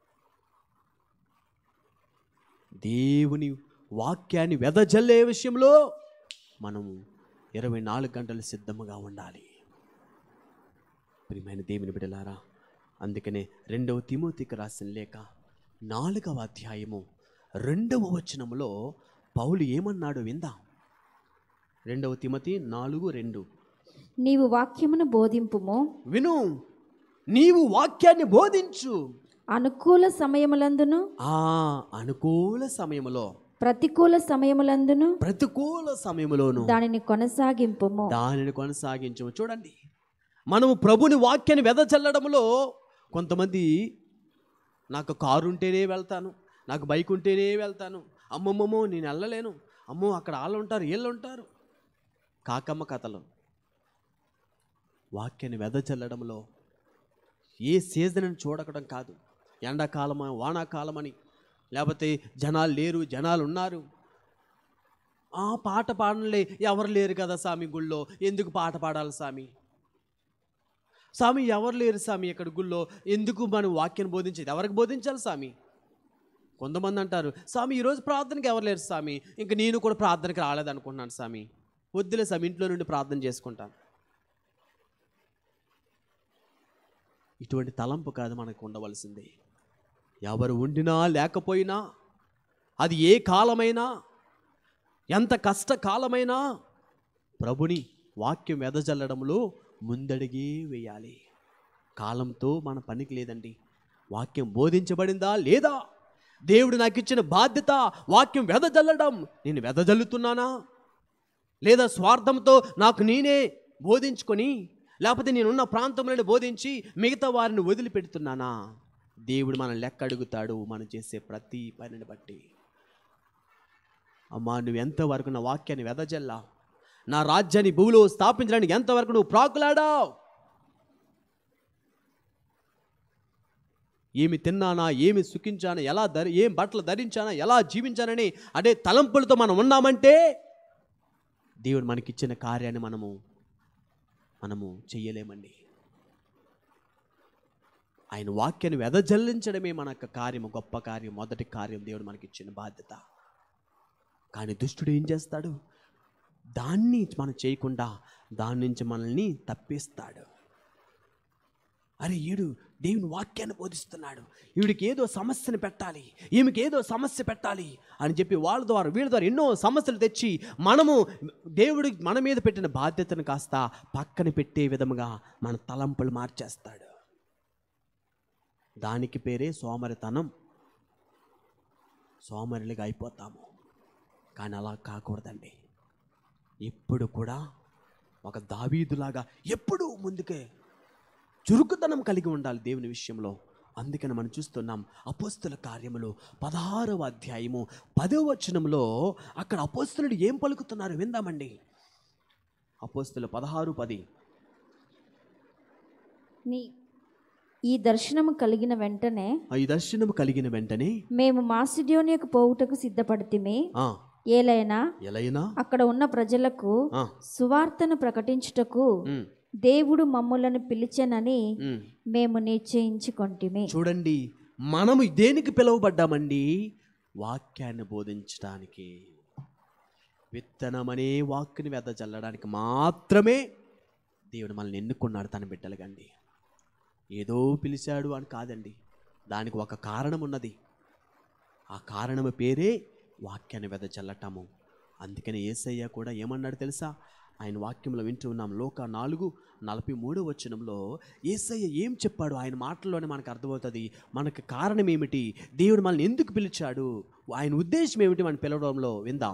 దేవుని వాక్యాన్ని వెదజల్లే విషయంలో మనము ఇరవై నాలుగు గంటలు సిద్ధముగా ఉండాలి ప్రియమైన దేవుని బిడలారా అందుకనే రెండవ తిమోతికి రాసిన లేక నాలుగవ అధ్యాయము రెండవ వచనములో పౌలు ఏమన్నాడు విందాం రెండవ తిమతి నాలుగు రెండు నీవు వాక్యమును బోధింపుము విను నీవు వాక్యాన్ని బోధించు అనుకూల సమయములందును ఆ అనుకూల సమయములో ప్రతికూల సమయములందును ప్రతికూల సమయములోను దానిని కొనసాగింపుము దానిని కొనసాగించము చూడండి మనము ప్రభుని వాక్యాన్ని వెదజల్లడంలో కొంతమంది నాకు కారు ఉంటేనే వెళ్తాను నాకు బైక్ ఉంటేనే వెళ్తాను అమ్మమ్మమ్మో నేను వెళ్ళలేను అమ్మో అక్కడ వాళ్ళు ఉంటారు వీళ్ళు ఉంటారు కాకమ్మ కథలు వాక్యాన్ని వెదజల్లడంలో ఏ సీజన్ అని చూడకడం కాదు ఎండాకాలం వానాకాలమని లేకపోతే జనాలు లేరు జనాలు ఉన్నారు ఆ పాట పాడలే ఎవరు లేరు కదా స్వామి గుళ్ళో ఎందుకు పాట పాడాలి స్వామి స్వామి ఎవరు లేరు స్వామి ఇక్కడ గుళ్ళో ఎందుకు మనం వాక్యాన్ని బోధించేది ఎవరికి బోధించాలి స్వామి కొంతమంది అంటారు స్వామి ఈరోజు ప్రార్థనకి ఎవరు లేరు స్వామి ఇంక నేను కూడా ప్రార్థనకి రాలేదనుకుంటున్నాను స్వామి వద్దులే స్వామి ఇంట్లో నుండి ప్రార్థన చేసుకుంటాను ఇటువంటి తలంపు కాదు మనకు ఉండవలసింది ఎవరు ఉండినా లేకపోయినా అది ఏ కాలమైనా ఎంత కష్టకాలమైనా ప్రభుని వాక్యం వెదజల్లడంలో ముందడిగే వేయాలి కాలంతో మన పనికి లేదండి వాక్యం బోధించబడిందా లేదా దేవుడు నాకు ఇచ్చిన బాధ్యత వాక్యం వెదజల్లడం నేను వెదజల్లుతున్నానా లేదా స్వార్థంతో నాకు నేనే బోధించుకొని లేకపోతే నేనున్న ప్రాంతంలోనే బోధించి మిగతా వారిని వదిలిపెడుతున్నానా దేవుడు మన లెక్క అడుగుతాడు మనం చేసే ప్రతి పనిని బట్టి అమ్మా నువ్వు ఎంతవరకు నా వాక్యాన్ని వెదజల్లావు నా రాజ్యాన్ని భూమిలో స్థాపించడానికి ఎంతవరకు నువ్వు ప్రాకులాడావు ఏమి తిన్నానా ఏమి సుఖించానా ఎలా ధరి ఏం బట్టలు ధరించానా ఎలా జీవించానని అదే తలంపులతో మనం ఉన్నామంటే దేవుడు మనకిచ్చిన కార్యాన్ని మనము మనము చెయ్యలేమండి ఆయన వాక్యాన్ని వెదజల్లించడమే మన యొక్క కార్యము గొప్ప కార్యం మొదటి కార్యం దేవుడు మనకిచ్చిన బాధ్యత కానీ దుష్టుడు ఏం చేస్తాడు దాన్ని మనం చేయకుండా దాని నుంచి మనల్ని తప్పిస్తాడు అరే ఈడు దేవుని వాక్యాన్ని బోధిస్తున్నాడు ఈవిడికి ఏదో సమస్యను పెట్టాలి ఈమెకి ఏదో సమస్య పెట్టాలి అని చెప్పి వాళ్ళ ద్వారా వీళ్ళ ద్వారా ఎన్నో సమస్యలు తెచ్చి మనము దేవుడి మన మీద పెట్టిన బాధ్యతను కాస్త పక్కన పెట్టే విధముగా మన తలంపులు మార్చేస్తాడు దానికి పేరే సోమరితనం సోమరులుగా అయిపోతాము కానీ అలా కాకూడదండి ఎప్పుడు కూడా ఒక దావీదులాగా ఎప్పుడూ ముందుకే చురుకుతనం కలిగి ఉండాలి దేవుని విషయంలో అందుకని మనం చూస్తున్నాం అపోస్తుల కార్యములు పదహారవ అధ్యాయము పదవ వచనంలో అక్కడ అపోస్తులుడు ఏం పలుకుతున్నారు విందామండి అపోస్తులు పదహారు పది నీ ఈ దర్శనము కలిగిన వెంటనే ఈ దర్శనము కలిగిన వెంటనే మేము మాసిడోనియకు పోవుటకు సిద్ధపడితిమి ఆ, ఏలైనా ఎలైనా అక్కడ ఉన్న ప్రజలకు ఆ, సువార్తను ప్రకటించుటకు ఉమ్, దేవుడు మమ్ములను పిలిచెనని ఉమ్. మేము నిశ్చయించుకొంటిమి చూడండి మనము దేనికి పిలువబడ్డామండి వాక్యాన్ని బోధించడానికి విత్తనమనే వాక్కుని వెదజల్లడానికి మాత్రమే దేవుడు మనల్ని ఎన్నుకున్నాడు తన బిడ్డలుగండి ఏదో పిలిచాడు అని కాదండి దానికి ఒక కారణం ఉన్నది ఆ కారణము పేరే వాక్యాన్ని వెదజల్లటము అందుకని ఏసయ్య కూడా ఏమన్నాడు తెలుసా ఆయన వాక్యంలో వింటూ ఉన్నాం లోక నాలుగు నలభై మూడో వచనంలో ఏసయ్య ఏం చెప్పాడు ఆయన మాటల్లోనే మనకు అర్థమవుతుంది మనకు కారణం ఏమిటి దేవుడు మనల్ని ఎందుకు పిలిచాడు ఆయన ఉద్దేశం ఏమిటి మనం పిలవడంలో విందాం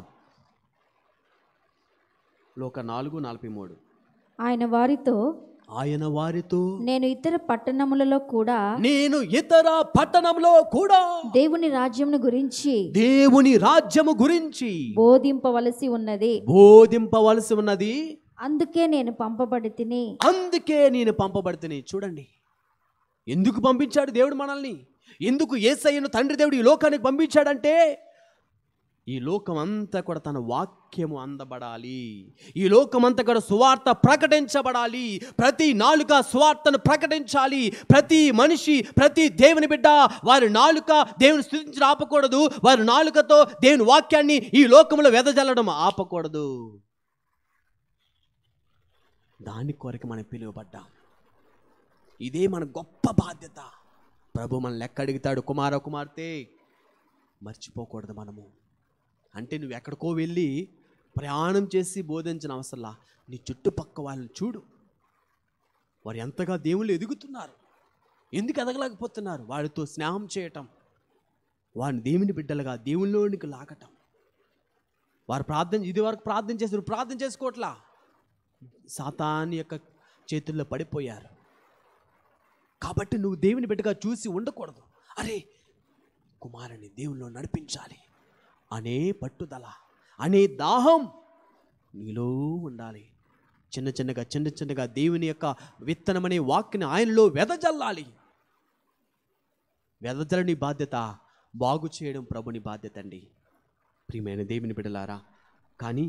లోక నాలుగు నలభై మూడు ఆయన వారితో ఆయన వారితో నేను ఇతర పట్టణములలో కూడా నేను ఇతర పట్టణంలో కూడా దేవుని రాజ్యమును గురించి దేవుని రాజ్యము గురించి బోధింపవలసి ఉన్నది బోధింపవలసి ఉన్నది అందుకే నేను పంపబడి తిని అందుకే నేను పంపబడితేనే చూడండి ఎందుకు పంపించాడు దేవుడు మనల్ని ఎందుకు ఏసయ్యను తండ్రి దేవుడు ఈ లోకానికి పంపించాడంటే ఈ లోకం అంతా కూడా తన వాక్యము అందబడాలి ఈ లోకం అంతా కూడా సువార్త ప్రకటించబడాలి ప్రతి నాలుక సువార్తను ప్రకటించాలి ప్రతి మనిషి ప్రతి దేవుని బిడ్డ వారి నాలుక దేవుని స్థుతించడం ఆపకూడదు వారి నాలుకతో దేవుని వాక్యాన్ని ఈ లోకంలో వెదజల్లడం ఆపకూడదు దాని కొరకు మనం పిలువబడ్డాం ఇదే మన గొప్ప బాధ్యత ప్రభు మన లెక్క అడుగుతాడు కుమార కుమార్తె మర్చిపోకూడదు మనము అంటే నువ్వు ఎక్కడికో వెళ్ళి ప్రయాణం చేసి బోధించిన అవసరంలా నీ చుట్టుపక్క వాళ్ళని చూడు వారు ఎంతగా దేవుళ్ళు ఎదుగుతున్నారు ఎందుకు ఎదగలేకపోతున్నారు వారితో స్నేహం చేయటం వారిని దేవుని బిడ్డలుగా దేవుళ్ళలోనికి లాగటం వారు ప్రార్థన ఇది వరకు ప్రార్థన చేసి ప్రార్థన చేసుకోవట్లా సాతాన్ యొక్క చేతుల్లో పడిపోయారు కాబట్టి నువ్వు దేవుని బిడ్డగా చూసి ఉండకూడదు అరే కుమారుని దేవుల్లో నడిపించాలి అనే పట్టుదల అనే దాహం నీలో ఉండాలి చిన్న చిన్నగా చిన్న చిన్నగా దేవుని యొక్క విత్తనమనే వాక్ని ఆయనలో వెదజల్లాలి వెదజలని బాధ్యత బాగు చేయడం ప్రభుని బాధ్యత అండి ప్రియమైన దేవుని బిడలారా కానీ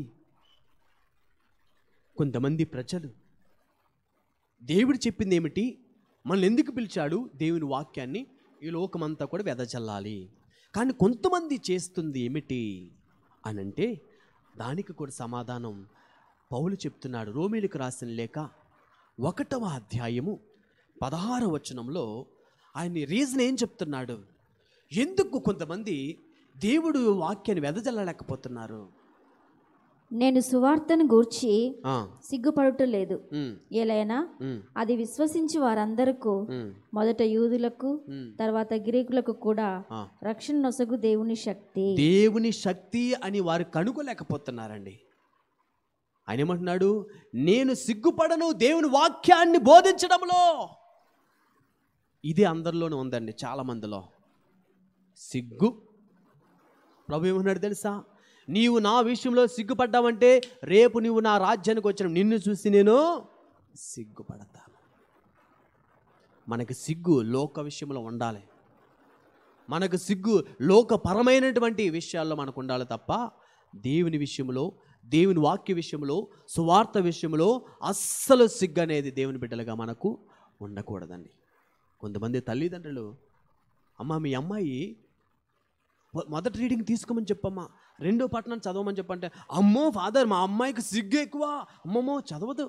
కొంతమంది ప్రజలు దేవుడు చెప్పింది ఏమిటి మనల్ని ఎందుకు పిలిచాడు దేవుని వాక్యాన్ని ఈ లోకమంతా కూడా వెదజల్లాలి కానీ కొంతమంది చేస్తుంది ఏమిటి అని అంటే దానికి కూడా సమాధానం పౌలు చెప్తున్నాడు రోమిలకు రాసిన లేక ఒకటవ అధ్యాయము పదహార వచనంలో ఆయన రీజన్ ఏం చెప్తున్నాడు ఎందుకు కొంతమంది దేవుడు వాక్యాన్ని వెదజల్లలేకపోతున్నారు నేను సువార్తను గూర్చి ఆ, సిగ్గుపడుట లేదు ఉమ్, ఏలైనా ఉమ్, అది విశ్వసించి వారందరకు ఉమ్, మొదట యూదులకు ఉమ్. తర్వాత గ్రీకులకు కూడా ఆ. రక్షణ నొసగు దేవుని శక్తి దేవుని శక్తి అని వారు కనుగొలేకపోతున్నారండి ఆయన ఏమంటున్నాడు నేను సిగ్గుపడను దేవుని వాక్యాన్ని బోధించడంలో ఇది అందరిలోనూ ఉందండి చాలా మందిలో సిగ్గు ప్రభు ఏమన్నాడు తెలుసా నీవు నా విషయంలో సిగ్గుపడ్డావంటే రేపు నీవు నా రాజ్యానికి వచ్చిన నిన్ను చూసి నేను సిగ్గుపడతాను మనకి సిగ్గు లోక విషయంలో ఉండాలి మనకు సిగ్గు లోకపరమైనటువంటి విషయాల్లో మనకు ఉండాలి తప్ప దేవుని విషయంలో దేవుని వాక్య విషయంలో సువార్త విషయంలో అస్సలు సిగ్గు అనేది దేవుని బిడ్డలుగా మనకు ఉండకూడదండి కొంతమంది తల్లిదండ్రులు అమ్మ మీ అమ్మాయి మొ- మొదటి రీడింగ్ తీసుకోమని చెప్పమ్మా రెండో పట్టణం చదవమని చెప్పంటే అమ్మో ఫాదర్ మా అమ్మాయికి సిగ్గు ఎక్కువ అమ్మమ్మో చదవదు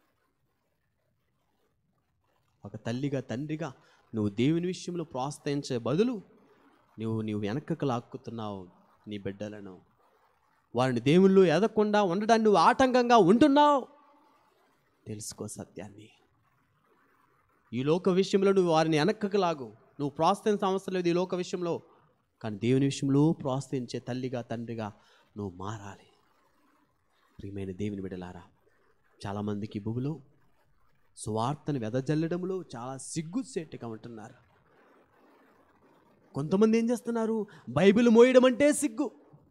ఒక తల్లిగా తండ్రిగా నువ్వు దేవుని విషయంలో ప్రోత్సహించే బదులు నువ్వు నీవు వెనకకు లాక్కుతున్నావు నీ బిడ్డలను వారిని దేవుళ్ళు ఎదగకుండా ఉండడాన్ని నువ్వు ఆటంకంగా ఉంటున్నావు తెలుసుకో సత్యాన్ని ఈ లోక విషయంలో నువ్వు వారిని వెనక్కకు లాగు నువ్వు ప్రోత్సహించిన అవసరం లేదు ఈ లోక విషయంలో కానీ దేవుని విషయంలో ప్రోత్సహించే తల్లిగా తండ్రిగా నువ్వు మారాలి ప్రియమైన దేవుని బిడ్డలారా చాలామందికి ఈ భూమిలో సువార్తను వెదజల్లడంలో చాలా సిగ్గుసేట్టుగా ఉంటున్నారు కొంతమంది ఏం చేస్తున్నారు బైబిల్ మోయడం అంటే సిగ్గు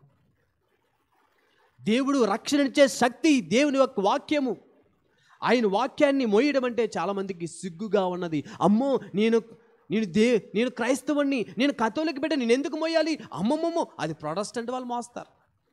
దేవుడు రక్షణించే శక్తి దేవుని యొక్క వాక్యము ఆయన వాక్యాన్ని మోయడం అంటే చాలామందికి సిగ్గుగా ఉన్నది అమ్మో నేను నేను దే నేను క్రైస్తవుణ్ణి నేను కథోలికి బిడ్డ నేను ఎందుకు మోయాలి అమ్మమ్మమ్మో అది ప్రొటెస్టెంట్ వాళ్ళు మోస్తారు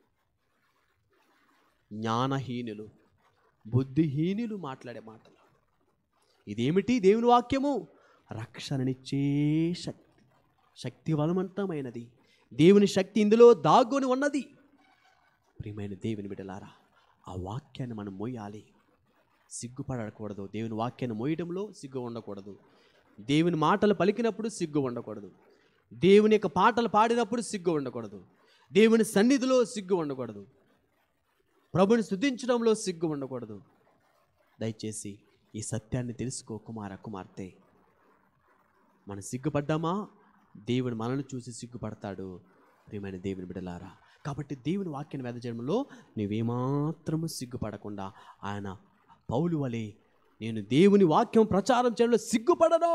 జ్ఞానహీనులు బుద్ధిహీనులు మాట్లాడే మాటలు ఇదేమిటి దేవుని వాక్యము రక్షణనిచ్చే శక్తి శక్తివంతమైనది దేవుని శక్తి ఇందులో దాగుని ఉన్నది ప్రియమైన దేవుని బిడ్డలారా ఆ వాక్యాన్ని మనం మోయాలి సిగ్గుపడకూడదు దేవుని వాక్యాన్ని మోయడంలో సిగ్గు ఉండకూడదు దేవుని మాటలు పలికినప్పుడు సిగ్గు ఉండకూడదు దేవుని యొక్క పాటలు పాడినప్పుడు సిగ్గు ఉండకూడదు దేవుని సన్నిధిలో సిగ్గు ఉండకూడదు ప్రభుని స్తుతించడంలో సిగ్గు ఉండకూడదు దయచేసి ఈ సత్యాన్ని తెలుసుకో కుమార కుమార్తె మనం సిగ్గుపడ్డామా దేవుడు మనల్ని చూసి సిగ్గుపడతాడు ప్రియమైన దేవుని బిడలారా కాబట్టి దేవుని వాక్యాన్ని వెదజడంలో నువ్వేమాత్రము సిగ్గుపడకుండా ఆయన పౌలు వలె నేను దేవుని వాక్యం ప్రచారం చేయడంలో సిగ్గుపడను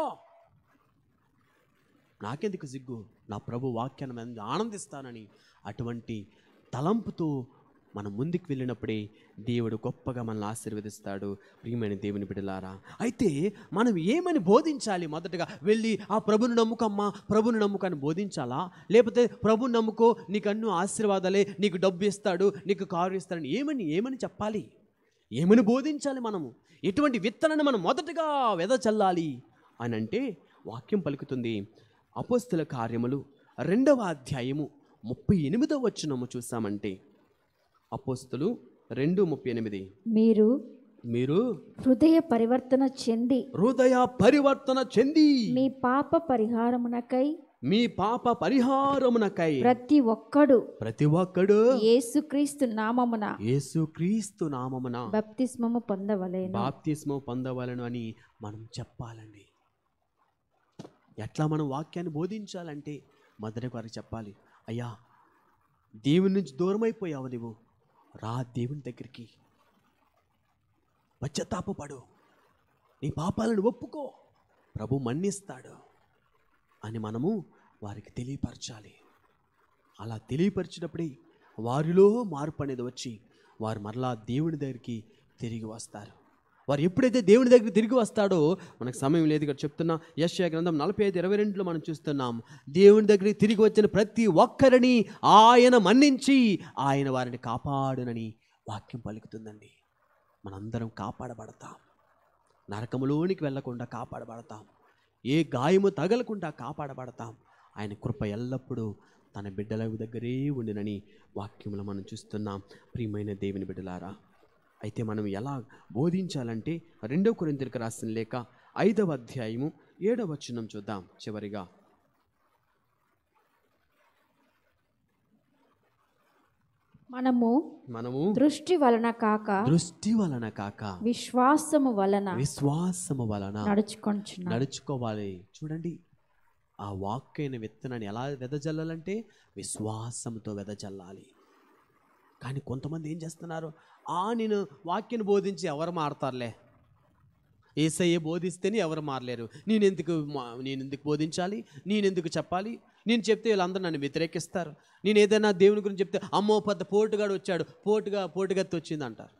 నాకెందుకు సిగ్గు నా ప్రభు వాక్యాన్ని మీద ఆనందిస్తానని అటువంటి తలంపుతో మనం ముందుకు వెళ్ళినప్పుడే దేవుడు గొప్పగా మనల్ని ఆశీర్వదిస్తాడు ప్రియమైన దేవుని బిడలారా అయితే మనం ఏమని బోధించాలి మొదటగా వెళ్ళి ఆ ప్రభుని నమ్ముకమ్మా ప్రభుని నమ్ముకని బోధించాలా లేకపోతే ప్రభుని నమ్ముకో నీకు అన్ను ఆశీర్వాదాలే నీకు డబ్బు ఇస్తాడు నీకు కారు ఇస్తాడని ఏమని ఏమని చెప్పాలి ఏమని బోధించాలి మనము ఎటువంటి విత్తనాన్ని మనం మొదటగా వెదచల్లాలి అని అంటే వాక్యం పలుకుతుంది అపోస్తుల కార్యములు రెండవ అధ్యాయము ముప్పై ఎనిమిదవ వచనము చూసామంటే అపోస్తులు రెండు ముప్పై ఎనిమిది మీరు మీరు హృదయ పరివర్తన చెంది హృదయ పరివర్తన చెంది మీ పాప పరిహారమునకై మీ పాప పరిహారమునకై ప్రతి ఒక్కడు ప్రతి ఒక్కడు యేసుక్రీస్తు నామమున యేసుక్రీస్తు నామమున బప్తిస్మము పొందవలేను బాప్తిస్మం పొందవలను అని మనం చెప్పాలండి ఎట్లా మనం వాక్యాన్ని బోధించాలంటే మొదటి వారికి చెప్పాలి అయ్యా దేవుని నుంచి దూరం అయిపోయావు నువ్వు రా దేవుని దగ్గరికి పశ్చాత్తాపడు నీ పాపాలను ఒప్పుకో ప్రభు మన్నిస్తాడు అని మనము వారికి తెలియపరచాలి అలా తెలియపరిచినప్పుడే వారిలో మార్పు అనేది వచ్చి వారు మరలా దేవుని దగ్గరికి తిరిగి వస్తారు వారు ఎప్పుడైతే దేవుని దగ్గర తిరిగి వస్తాడో మనకు సమయం లేదు ఇక్కడ చెప్తున్నా యశ్యా గ్రంథం నలభై ఐదు ఇరవై రెండులో మనం చూస్తున్నాం దేవుని దగ్గరికి తిరిగి వచ్చిన ప్రతి ఒక్కరిని ఆయన మన్నించి ఆయన వారిని కాపాడునని వాక్యం పలుకుతుందండి మనందరం కాపాడబడతాం నరకములోనికి వెళ్లకుండా కాపాడబడతాం ఏ గాయము తగలకుండా కాపాడబడతాం ఆయన కృప ఎల్లప్పుడూ తన బిడ్డల దగ్గరే ఉండినని వాక్యములు మనం చూస్తున్నాం ప్రియమైన దేవుని బిడ్డలారా అయితే మనం ఎలా బోధించాలంటే రెండవ కొరింతలకు రాసిన లేక ఐదవ అధ్యాయము ఏడవ వచనం చూద్దాం చివరిగా మనము మనము దృష్టి వలన కాక దృష్టి వలన కాక విశ్వాసము వలన విశ్వాసము వలన నడుచుకొంచున్నాం నడుచుకోవాలి చూడండి ఆ వాక్కైన విత్తనాన్ని ఎలా వెదజల్లాలంటే విశ్వాసంతో వెదజల్లాలి కానీ కొంతమంది ఏం చేస్తున్నారు ఆ నేను వాక్యాన్ని బోధించి ఎవరు మారతారులే ఏసయ్య బోధిస్తేనే ఎవరు మారలేరు నేను ఎందుకు మా- నేను ఎందుకు బోధించాలి నేను ఎందుకు చెప్పాలి నేను చెప్తే వీళ్ళందరూ నన్ను వ్యతిరేకిస్తారు నేను ఏదైనా దేవుని గురించి చెప్తే అమ్మో పెద్ద పోటుగాడు వచ్చాడు పోటుగా పోటుగత్తి వచ్చింది అంటారు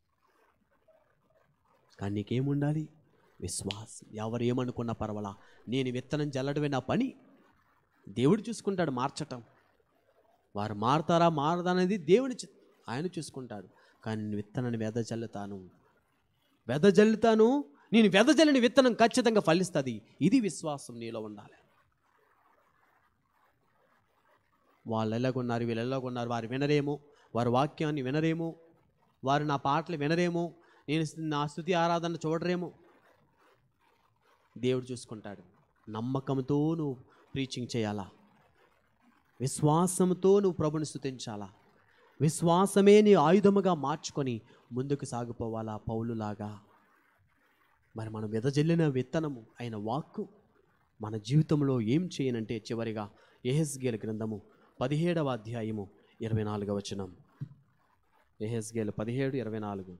కానీ నీకేముండాలి విశ్వాసం ఎవరు ఏమనుకున్నా పర్వాలా నేను విత్తనం జల్లడమే నా పని దేవుడు చూసుకుంటాడు మార్చటం వారు మారతారా మారదా అనేది దేవుని చి- ఆయన చూసుకుంటాడు కానీ నేను విత్తనాన్ని వెదజల్లుతాను వెదజల్లుతాను నేను వెదజల్లిన విత్తనం ఖచ్చితంగా ఫలిస్తుంది ఇది విశ్వాసం నీలో ఉండాలి వాళ్ళు ఎలాగున్నారు వీళ్ళు ఎలాగున్నారు వారు వినరేమో వారి వాక్యాన్ని వినరేమో వారు నా పాటలు వినరేమో నేను నా స్థుతి ఆరాధన చూడరేమో దేవుడు చూసుకుంటాడు నమ్మకంతో నువ్వు ప్రీచింగ్ చేయాలా విశ్వాసంతో నువ్వు ప్రభుని స్థుతించాలా విశ్వాసమే నీ ఆయుధముగా మార్చుకొని ముందుకు సాగిపోవాలా పౌలులాగా మరి మనం వెదజల్లిన విత్తనము అయిన వాక్కు మన జీవితంలో ఏం చేయనంటే చివరిగా ఎహెస్గేల్ గ్రంథము పదిహేడవ అధ్యాయము ఇరవై నాలుగవ వచనం ఎహెస్గేల్ పదిహేడు ఇరవై నాలుగు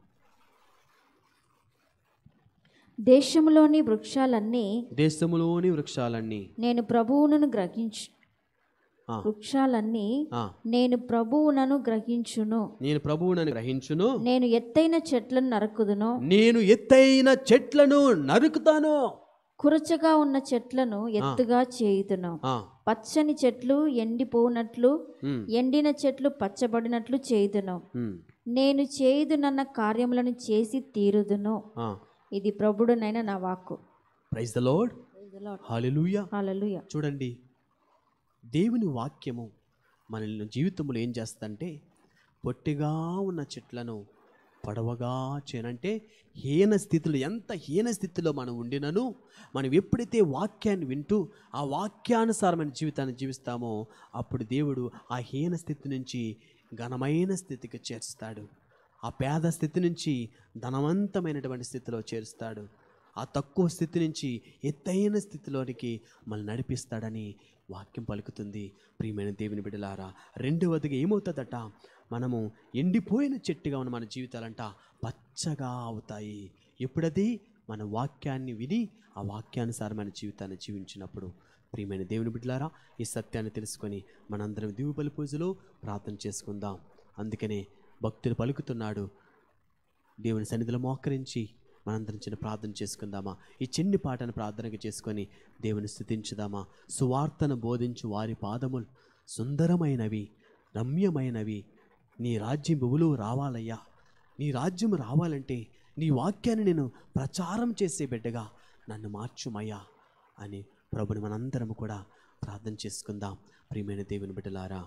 దేశంలోని వృక్షాలన్నీ దేశములోని వృక్షాలన్నీ నేను ప్రభువునను గ్రహించు ఆ, వృక్షాలన్నీ ఆ, నేను ప్రభువునను గ్రహించును నేను ప్రభువునని గ్రహించును నేను ఎత్తైన చెట్లను నరకుదును నేను ఎత్తైన చెట్లను నరుకుతాను కురచగా ఉన్న చెట్లను ఎత్తుగా చేయుదును ఆ, పచ్చని చెట్లు ఎండిపోనట్లు ఉమ్, ఎండిన చెట్లు పచ్చబడినట్లు చేయుదును ఉమ్, నేను చేయుదునన్న కార్యములను చేసి తీరుదును ఆ. ఇది ప్రభుడునైన నా వాక్కు praise the Lord hallelujah hallelujah చూడండి దేవుని వాక్యము మన జీవితంలో ఏం చేస్తుందంటే పొట్టిగా ఉన్న చెట్లను పొడవగా చేయనంటే హీన స్థితిలో ఎంత హీన స్థితిలో మనం ఉండినను మనం ఎప్పుడైతే వాక్యాన్ని వింటూ ఆ వాక్యానుసారమైన జీవితాన్ని జీవిస్తామో అప్పుడు దేవుడు ఆ హీన స్థితి నుంచి ఘనమైన స్థితికి చేర్చుతాడు ఆ పేద స్థితి నుంచి ధనవంతమైనటువంటి స్థితిలో చేరుస్తాడు ఆ తక్కువ స్థితి నుంచి ఎత్తైన స్థితిలోనికి మనల్ని నడిపిస్తాడని వాక్యం పలుకుతుంది ప్రియమైన దేవుని బిడ్డలారా రెండవదిగా ఏమవుతుందట మనము ఎండిపోయిన చెట్టుగా ఉన్న మన జీవితాలంట పచ్చగా అవుతాయి ఎప్పుడది మన వాక్యాన్ని విని ఆ వాక్యానుసారమైన జీవితాన్ని జీవించినప్పుడు ప్రియమైన దేవుని బిడ్డలారా ఈ సత్యాన్ని తెలుసుకొని మనందరం దివుబలి పూజలో ప్రార్థన చేసుకుందాం అందుకనే భక్తులు పలుకుతున్నాడు దేవుని సన్నిధిలో మోకరించి మనందరం చిన్న ప్రార్థన చేసుకుందామా ఈ చిన్ని పాటను ప్రార్థనగా చేసుకొని దేవుని స్థుతించుదామా సువార్తను బోధించు వారి పాదములు సుందరమైనవి రమ్యమైనవి నీ రాజ్యం బువులు రావాలయ్యా నీ రాజ్యం రావాలంటే నీ వాక్యాన్ని నేను ప్రచారం చేసే బిడ్డగా నన్ను మార్చుమయ్యా అని ప్రభుని మనందరం కూడా ప్రార్థన చేసుకుందాం ప్రియమైన దేవుని బిడ్డలారా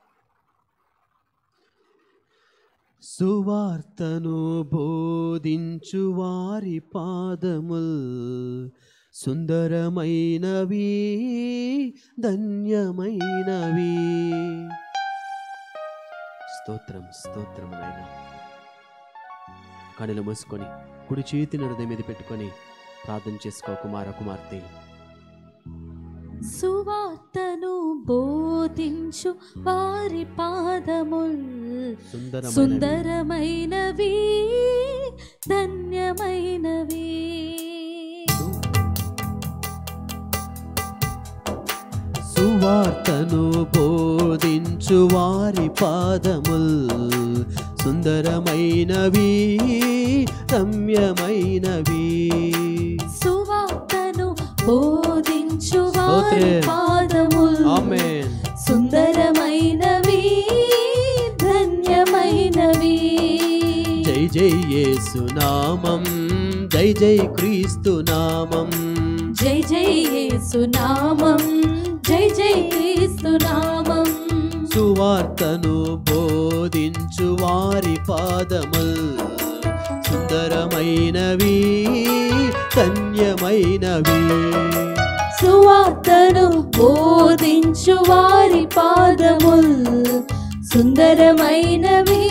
సువార్తను బోధించు వారి పాదముల్ సుందరమైనవి ధన్యమైనవి స్తోత్రం స్తోత్రం నాయన కనులు మూసుకొని కుడి చేతిని హృదయం మీద పెట్టుకొని ప్రార్థన చేసుకో కుమార కుమార్తె సువార్తను బోధించు వారి పాదముల్ సుందరమైన సుందరమైనవి ధన్యమైనవి సువార్తను బోధించు వారి పాదముల్ సుందరమైనవి రమ్యమైనవి సువార్తను బోధించు వారి స్తోత్రం. పాదములు ఆమేన్ సుందరమైనవి ధన్యమైనవి జై జై యేసు నామం జై జై క్రీస్తు నామం జై జై యేసు నామం జై జై క్రీస్తు నామం సువార్తను బోధించు వారి పాదముల్ సుందరమైనవి ధన్యమైనవి సువార్తను బోధించు వారి పాదముల్ సుందరమైనవి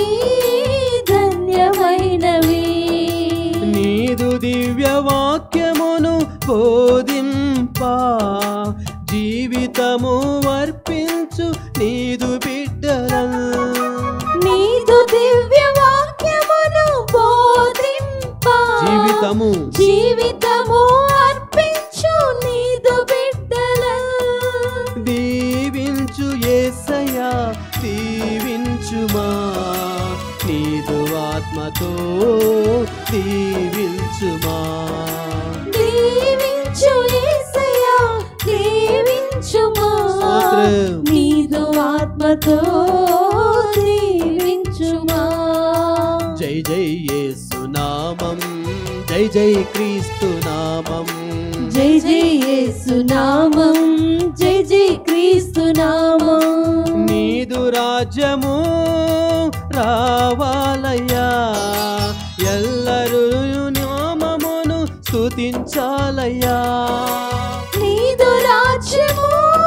ధన్యమైనవి నీదు దివ్య వాక్యమును బోధింప జీవితము వర్పించు నీదు బిడ్డల నీదు దివ్య వాక్యమును బోధింప జీవితము జీవితము అర్పించు నీదు బిడ్డల దీవించు ఏసయ్యా దీవించుమా నీదు ఆత్మతో దీవించుమా దీవించు యేసయ్యా దీవించుమా స్తోత్రం. నీదు ఆత్మతో దీవించుమా జై జై యేసు నామం జై జై క్రీస్తు నామం జై జై యేసు నామం జై జై క్రీస్తు నామం నీదు రాజ్యము రావాలయ్యా ఎల్లరూ నామమును స్తుతించాలయ్యా నీదు రాజ్యము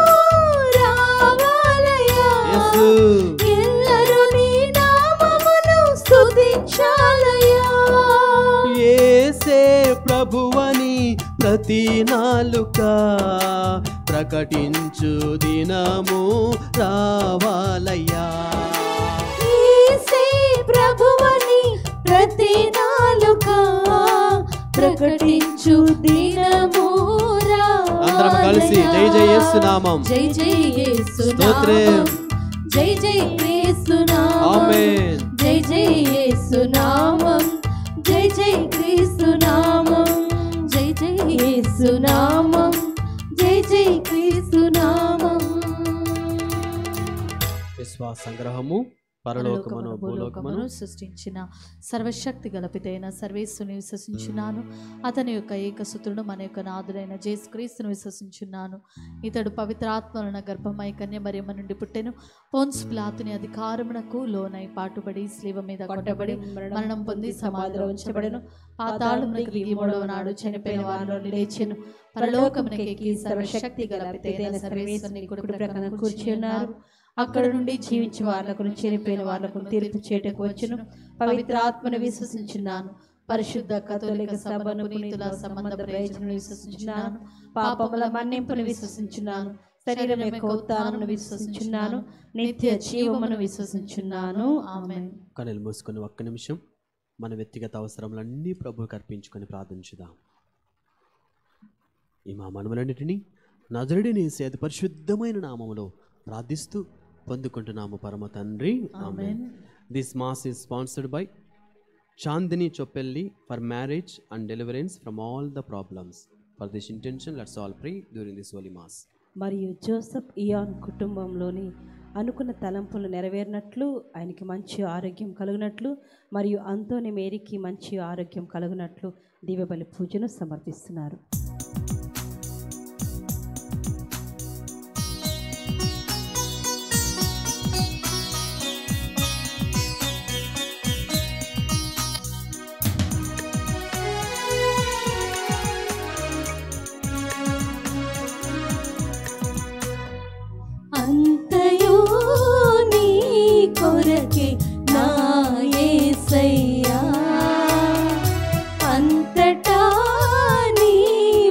రావాలయ్యా యేసు ఎల్లరూ నీ నామమును స్తుతించాలయ్యా ఏసే ప్రభువని ప్రతి నాలుక ప్రకటించు దినము రావాలయ్యా యేసే ప్రభువని ప్రతి నాలుక ప్రకటించు దినము అందరం కలిసి జై జై యేసు నామం జై జై యేసు స్తోత్రం. నామం జై జై క్రీస్తు నామం ఆమేన్ జై జై యేసు నామం జై జై క్రీస్తు నామం జై జై యేసు నామం జై జై క్రీస్తు నామం విశ్వాస సంగ్రహము పరలోకమును భూలోకమును సృష్టించిన సర్వశక్తి గలపితైన సర్వేశ్వరుని విశ్వసించున్నాను అతని యొక్క ఏకసుతుడు మన యొక్క నాదుడైన జేసుక్రీస్తును విశ్వసించున్నాను ఇతడు పవిత్రాత్మలన గర్భమై కన్యమరియమ నుండి పుట్టెను పోన్స్ పిలాతుని అధికారమునకు లోనై పాటుబడి స్లీవ మీద కొట్టబడి మరణం పొంది సమాధిలో ఉంచబడెను పాతాళమునకు దిగి మూడవ నాడు చనిపోయిన వారిలో లేచెను పరలోకమునకి ఎక్కి సర్వశక్తి గలపితైన సర్వేశ్వరుని కుడి ప్రక్కన కూర్చున్నారు అక్కడ నుండి జీవించి వాళ్ళకు చనిపోయిన వాళ్ళకు తీర్పు చేయటకు వచ్చును పవిత్ర ఆత్మను విశ్వసించున్నాను పరిశుద్ధ కథోలిక సభను పునీతుల సంబంధ ప్రయోజనం విశ్వసించున్నాను పాపముల మన్నింపును విశ్వసించున్నాను శరీరం యొక్క ఉత్థానమును విశ్వసించున్నాను నిత్య జీవమును విశ్వసించున్నాను ఆమె కనులు మూసుకొని ఒక్క నిమిషం మన వ్యక్తిగత అవసరములన్నీ ప్రభువుకి అర్పించుకొని ప్రార్థించుదాం ఈ మా మనములన్నిటినీ నజరుడిని అతి పరిశుద్ధమైన నామములో ప్రార్థిస్తూ పొందుకుంటున్నాము పరమ తండ్రి amen this mass is sponsored by Chandini Choppelli for marriage and deliverance from all the problems for this intention let's all pray during this holy mass మరియు జోసఫ్ ఇయాన్ కుటుంబంలోని అనుకున్న తలంపులు నెరవేరినట్లు ఆయనకి మంచి ఆరోగ్యం కలుగునట్లు మరియు అంతోని మేరీకి మంచి ఆరోగ్యం కలుగునట్లు దివ్యబలి పూజను సమర్పిస్తున్నారు అంతయు నీ కొరకే నా యేసయ్యా అంతటా నీ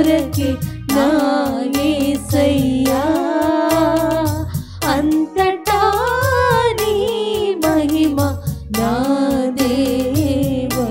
కొరకే నా యేసయ్యా అంతటా నీ మహిమ నా దేవా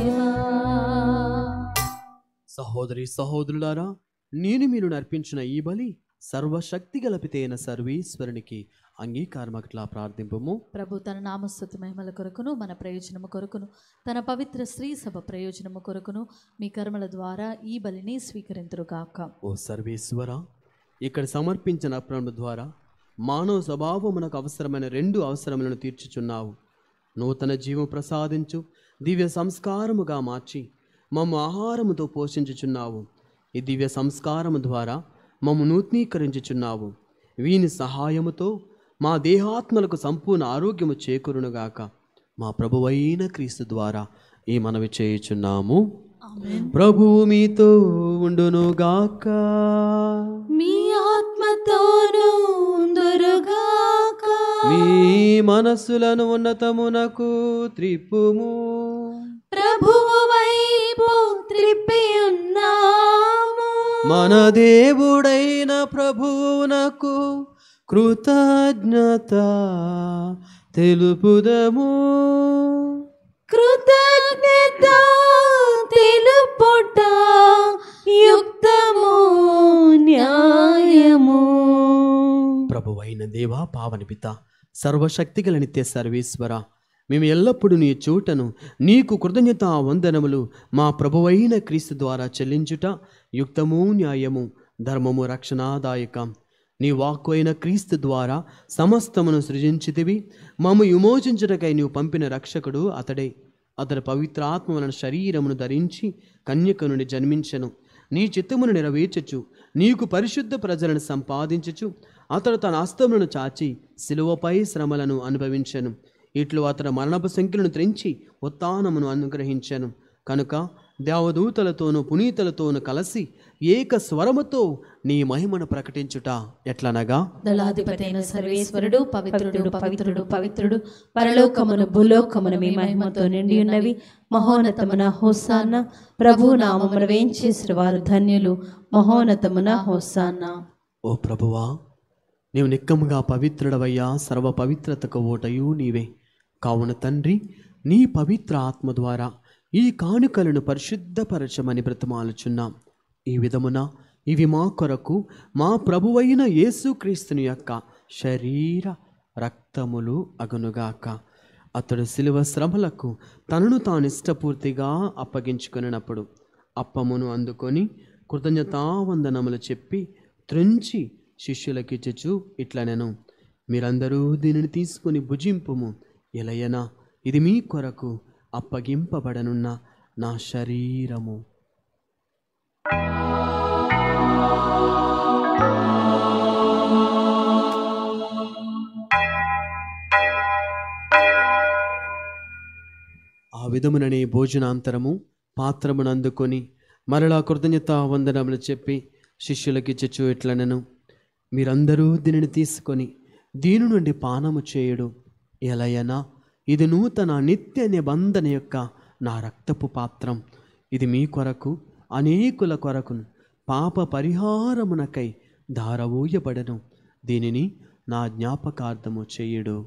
సహోదరి సహోదరులారా నేను మీరు నర్పించిన ఈ బలి సర్వశక్తి గలపితైన సర్వేశ్వరునికి అంగీకారమట్లా ప్రార్థింపము ప్రభు తన నామస్తుతి మహిమల కొరకును మన ప్రయోజనము కొరకును తన పవిత్ర స్త్రీ సభ ప్రయోజనము కొరకును మీ కర్మల ద్వారా ఈ బలిని స్వీకరింతురుగాక ఓ సర్వేశ్వర ఇక్కడ సమర్పించిన అర్పణ ద్వారా మానవ స్వభావమునకు అవసరమైన రెండు అవసరములను తీర్చుచున్నావు నూతన జీవం ప్రసాదించు దివ్య సంస్కారముగా మార్చి మమ్ము ఆహారముతో పోషించుచున్నావు ఈ దివ్య సంస్కారము ద్వారా మమ్ము నూతనీకరించుచున్నావు వీని సహాయముతో మా దేహాత్మలకు సంపూర్ణ ఆరోగ్యము చేకూరునుగాక మా ప్రభువైన క్రీస్తు ద్వారా ఈ మనవి చేయుచున్నాము ప్రభువు మీతో ఉండునుగాక మీ ఆత్మతోనూ దురుగాక మీ మనస్సులను ఉన్నతమునకు త్రిప్పుము ప్రభువు వైపు త్రిప్పి ఉన్నాము మన దేవుడైన ప్రభువునకు కృతజ్ఞత తెలుపుదము కృతజ్ఞత తెలుపుట యుక్తము న్యాయము ప్రభువైన దేవా పావని పిత సర్వశక్తిగల నిత్య సర్వేశ్వర మేము ఎల్లప్పుడూ నీ చూటను నీకు కృతజ్ఞత వందనములు మా ప్రభువైన క్రీస్తు ద్వారా చెల్లించుట యుక్తము న్యాయము ధర్మము రక్షణాదాయకం నీ వాక్కు అయిన క్రీస్తు ద్వారా సమస్తమును సృజించితివి మమ్ము విమోచించుటకై నీవు పంపిన రక్షకుడు అతడే అతడు పవిత్ర ఆత్మ వలన శరీరమును ధరించి కన్యక నుండి జన్మించెను నీ చిత్తమును నెరవేర్చచ్చు నీకు పరిశుద్ధ ప్రజలను సంపాదించుచు అతడు తన హస్తములను చాచి శిలువపై శ్రమలను అనుభవించెను ఇట్లు అతడు మరణపు సంఖ్యలను త్రెంచి ఉత్థానమును అనుగ్రహించెను కనుక దేవదూతలతోనూ పునీతలతోనూ కలిసి ఏక స్వరముతో నీ మహిమను ప్రకటించుట ఎట్లనగా దళాధిపతైన సర్వేశ్వరుడు పవిత్రుడు పవిత్రుడు పవిత్రుడు పరలోకమును భూలోకమును మీ మహిమతో నిండి ఉన్నవి మహోన్నతమున హోసాన్న ప్రభు నామమున వేంచేసిన వారు ధన్యులు మహోన్నతమున హోసాన్న ఓ ప్రభువా నీవు నిక్కముగా పవిత్రుడవయ్యా సర్వ పవిత్రతకు ఓటయు నీవే కావున తండ్రి నీ పవిత్ర ఆత్మ ద్వారా ఈ కానుకలను పరిశుద్ధపరచమని బ్రతమాలుచున్నాం ఈ విధమున ఇవి మా కొరకు మా ప్రభువైన యేసుక్రీస్తుని యొక్క శరీర రక్తములు అగునుగాక అతడు శిలువ శ్రమలకు తనను తాను ఇష్టపూర్తిగా అప్పగించుకున్నప్పుడు అప్పమును అందుకొని కృతజ్ఞతావందనములు చెప్పి త్రుంచి శిష్యులకిచ్చుచు ఇట్లా నేను మీరందరూ దీనిని తీసుకుని భుజింపుము ఎలయనా ఇది మీ కొరకు అప్పగింపబడనున్న నా శరీరము ఆ విధముననే భోజనాంతరము పాత్రమును అందుకొని మరలా కృతజ్ఞత వందనములు చెప్పి శిష్యులకిచ్చుచు ఇట్లనను మీరందరూ దీనిని తీసుకొని దీని నుండి పానము చేయుడు ఎలయనా ఇది నూతన నిత్య నిబంధన యొక్క నా రక్తపు పాత్రం ఇది మీ కొరకు అనేకుల కొరకు పాప పరిహారమునకై ధారవూయబడను దీనిని నా జ్ఞాపకార్థము చేయుడు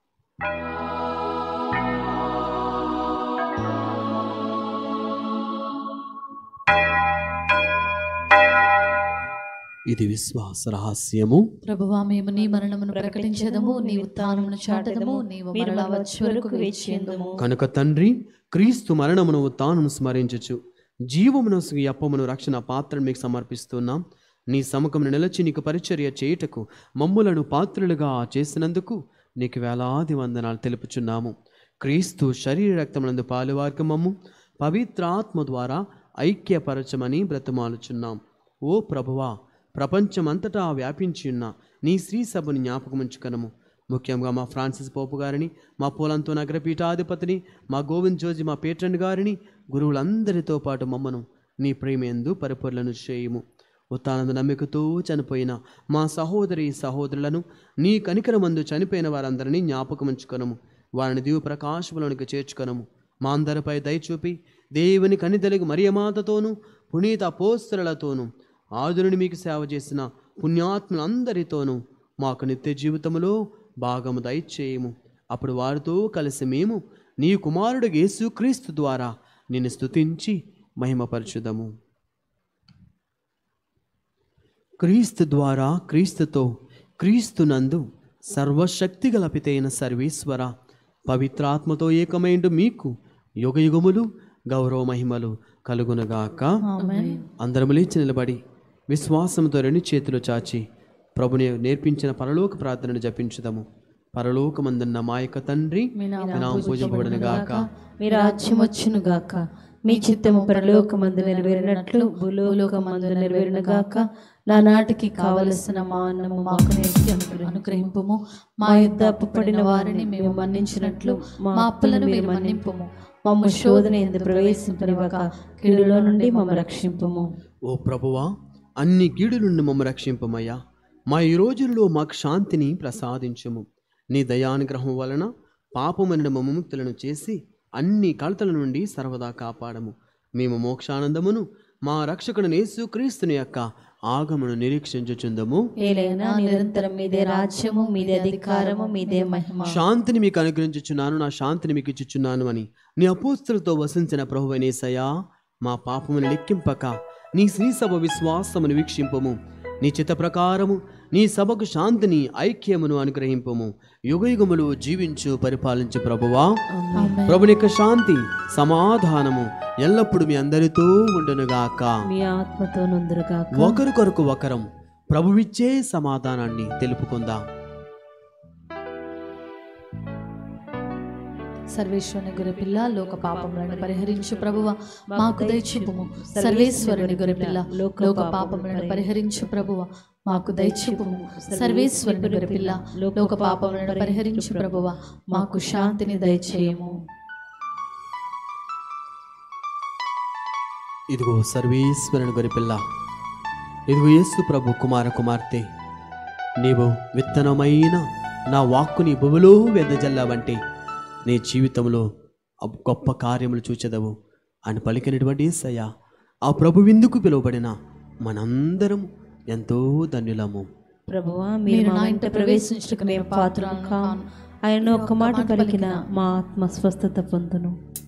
ఇది విశ్వాస రహస్యము ప్రభువా మేము నీ మరణమును ప్రకటించదము నీ ఉత్థానమును చాటదము నీవు మరలా వచ్చే వరకు వేచియందుము కనుక తండ్రి క్రీస్తు మరణమును తాను స్మరించచ్చు జీవమును ఈ అప్పమును రక్షణ పాత్రను మీకు సమర్పిస్తున్నాం నీ సముఖమును నిలచి నీకు పరిచర్య చేయుటకు మమ్ములను పాత్రులుగా చేసినందుకు నీకు వేలాది వందనాలు తెలుపుచున్నాము క్రీస్తు శరీర రక్తమునందు పాలువార్క మమ్ము పవిత్రాత్మ ద్వారా ఐక్యపరచమని బ్రతమాలుచున్నాం ఓ ప్రభువా ప్రపంచమంతటా వ్యాపించి ఉన్న నీ శ్రీ సభను జ్ఞాపకముంచుకనము ముఖ్యంగా మా ఫ్రాన్సిస్ పోపు గారిని మా పోలంతో నగరపీఠాధిపతిని మా గోవింద్ జోజి మా పేట్రన్ గారిని గురువులందరితో పాటు మమ్మను నీ ప్రేమేందు పరిపూర్లను చేయుము ఉత్తానంద నమ్మికతో చనిపోయిన మా సహోదరి సహోదరులను నీ కనికరమందు చనిపోయిన వారందరినీ జ్ఞాపకముంచుకొనము వారిని దీవు ప్రకాశములోనికి చేర్చుకొనము మా అందరిపై దయచూపి దేవుని కనిదలిగి మరియమాతతోనూ పునీత అపోస్తలతోనూ ఆదురుని మీకు సేవ చేసిన పుణ్యాత్ములందరితోనూ మాకు నిత్య జీవితములో భాగము దయచేయము అప్పుడు వారితో కలిసి మేము నీ కుమారుడు యేసుక్రీస్తు ద్వారా నిన్ను స్తుతించి మహిమపరచుదము క్రీస్తు ద్వారా క్రీస్తుతో క్రీస్తునందు సర్వశక్తి గల పితైన సర్వేశ్వర పవిత్రాత్మతో ఏకమైండు మీకు యుగ యుగములు గౌరవ మహిమలు కలుగునగాక అందరము లేచి నిలబడి విశ్వాసంతో రెండు చేతులు చాచి ప్రభుని నేర్పించిన పరలోక ప్రార్థనను జపించుదాము పరలోకమందున్న మా యొక్క తండ్రి మీ నామం పూజింపబడును గాక మీ రాజ్యం వచ్చును గాక మీ చిత్తము పరలోకమందు నెరవేరినట్లు భూలోకమందు నెరవేరును గాక నానాటికి కావలసిన మా అన్నము మాకు నేర్చి అనుగ్రహం అనుగ్రహింపుము మా యుద్ధ అప్పుపడిన వారిని మేము మన్నించినట్లు మా అప్పులను మీరు మన్నింపుము మమ్మ శోధన ఎందు ప్రవేశింపనివ్వక కీడులో నుండి మమ్మ రక్షింపుము ఓ ప్రభువా అన్ని కీడు నుండి మమ్మ రక్షింపమయ్యా మా ఈ రోజుల్లో మాకు శాంతిని ప్రసాదించుము నీ దయానుగ్రహం వలన పాపమైన మముక్తులను చేసి అన్ని కలతల నుండి సర్వదా కాపాడము మేము మోక్షానందమును మా రక్షకుడు యేసుక్రీస్తుని యొక్క ఆగమను నిరీక్షించుచుందము ఏలైనా నిరంతరం మీదే రాజ్యము మీదే అధికారము మీదే మహిమ శాంతిని మీకు అనుగ్రహించుచున్నాను నా శాంతిని మీకు ఇచ్చుచున్నాను అని నీ అపోస్తులతో వసించిన ప్రభువనేసయా మా పాపమును లెక్కింపక నీ శ్రీ సభ విశ్వాసమును వీక్షింపము నీ చిత్త ప్రకారము నీ సభకు శాంతిని ఐక్యమును అనుగ్రహింపము యుగయుగములు జీవించు పరిపాలించు ప్రభువా ప్రభుని యొక్క శాంతి సమాధానము ఎల్లప్పుడూ మీ అందరితో ఉండునుగాక మీ ఆత్మతో నుందురుగాక ఒకరికొరకు ఒకరం ప్రభువిచ్చే సమాధానాన్ని తెలుపుకుందాం సర్వేశ్వరుని గొర్రెపిల్ల లోక పాపములను పరిహరించు ప్రభువ మాకు దయచూపుము సర్వేశ్వరుని గొర్రెపిల్ల లోక పాపములను పరిహరించు ప్రభువ మాకు దయచూపుము సర్వేశ్వరుని గొర్రెపిల్ల లోక పాపములను పరిహరించు ప్రభువ మాకు శాంతిని దయచేయము ఇదిగో సర్వేశ్వరుని గొరిపిల్ల ఇదిగో యేసు ప్రభు కుమార కుమార్తె నీవు విత్తనమైన నా వాక్కుని భూమిలో వెదజల్లావంటే నీ జీవితంలో అబ్- గొప్ప కార్యములు చూచెదవు అని పలికినటువంటి యేసయ్య ఆ ప్రభు విందుకు పిలువబడిన మనందరం ఎంతో ధన్యులము ప్రభువా మీరు నా ఇంట ప్రవేశించుటకు మేము పాత్రలు కాను ఆయన ఒక్క మాట పలికిన మా ఆత్మ స్వస్థత పొందును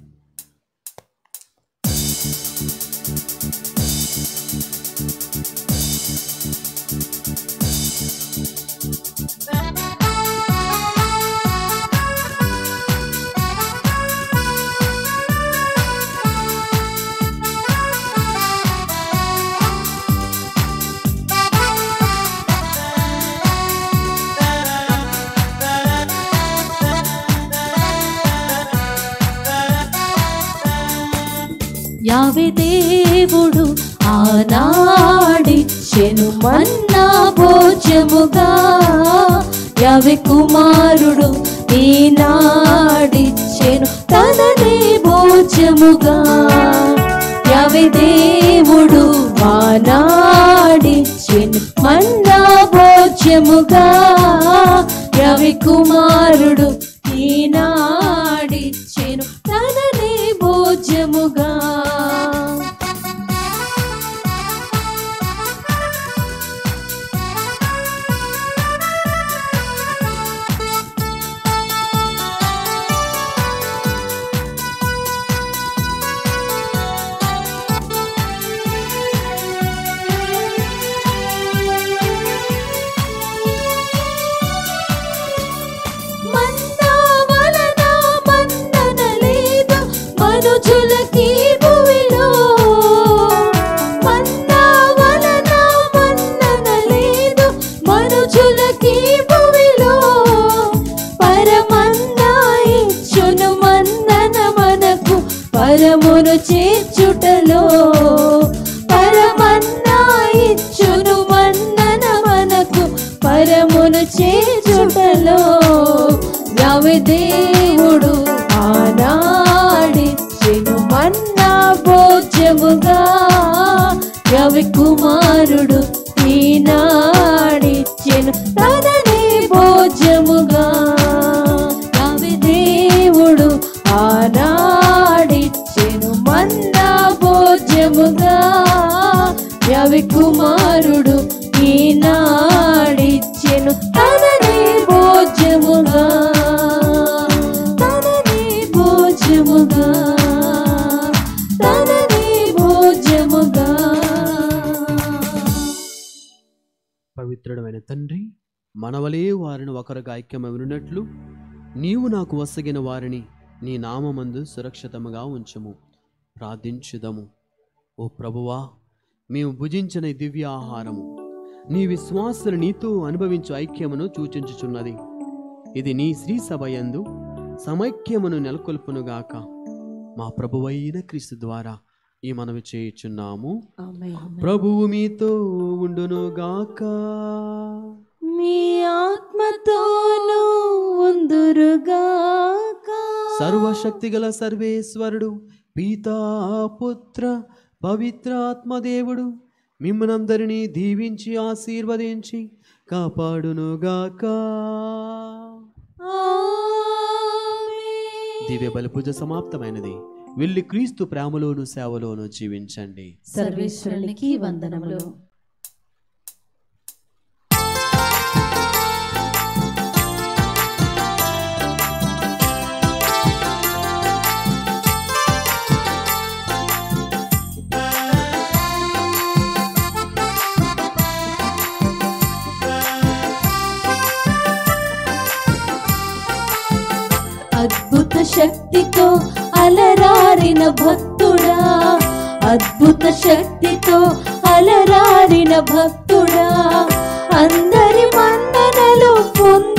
యావే దేవుడు ఆనాడిచ్చెను మన్నా భోజముగా యావే కుమారుడు ఈనాడిచ్చెను తననే భోజముగా యావే దేవుడు ఆనాడిచ్చెను మన్నా భోజముగా యావే కుమారుడు ఈనాడిచ్చెను తననే భోజముగా మంద ఆమె కుమారుడు ఈనాడిచ్చెను తనని భోజ్యముగా తనని భోజ్యముగా తనని భోజ్యముగా పవిత్రుడమైన తండ్రి మనవలే వారిని ఒకరుగా ఐక్యమవినట్లు నీవు నాకు వసగిన వారిని నీ నామమందు సురక్షితముగా ఉంచుము ప్రార్థించుదము ఓ ప్రభువా మేము భుజించిన ఈ దివ్య ఆహారము నీ విశ్వాసులు నీతో అనుభవించు ఐక్యమును సూచించుచున్నది ఇది నీ శ్రీ సభయందు సమైక్యమును నెలకొల్పునుగాక మా ప్రభువైన క్రీస్తు ద్వారా ఈ మనవి చేయుచున్నాము ప్రభువు మీతో ఉండునుగాక మీ ఆత్మతోనూ ఉందురుగాక సర్వశక్తిగల సర్వేశ్వరుడు పితా పుత్ర పవిత్రాత్మదేవుడు మిమ్మల్నందరినీ దీవించి ఆశీర్వదించి కాపాడునుగాక దివ్య బలి పూజ సమాప్తమైనది వెళ్ళి క్రీస్తు ప్రేమలోను సేవలోను జీవించండి సర్వేశ్వరునికి వందనములు అద్భుత శక్తితో అలరారిన భక్తుడా అద్భుత శక్తితో అలరారిన భక్తుడా అందరి మన్ననలు పొంది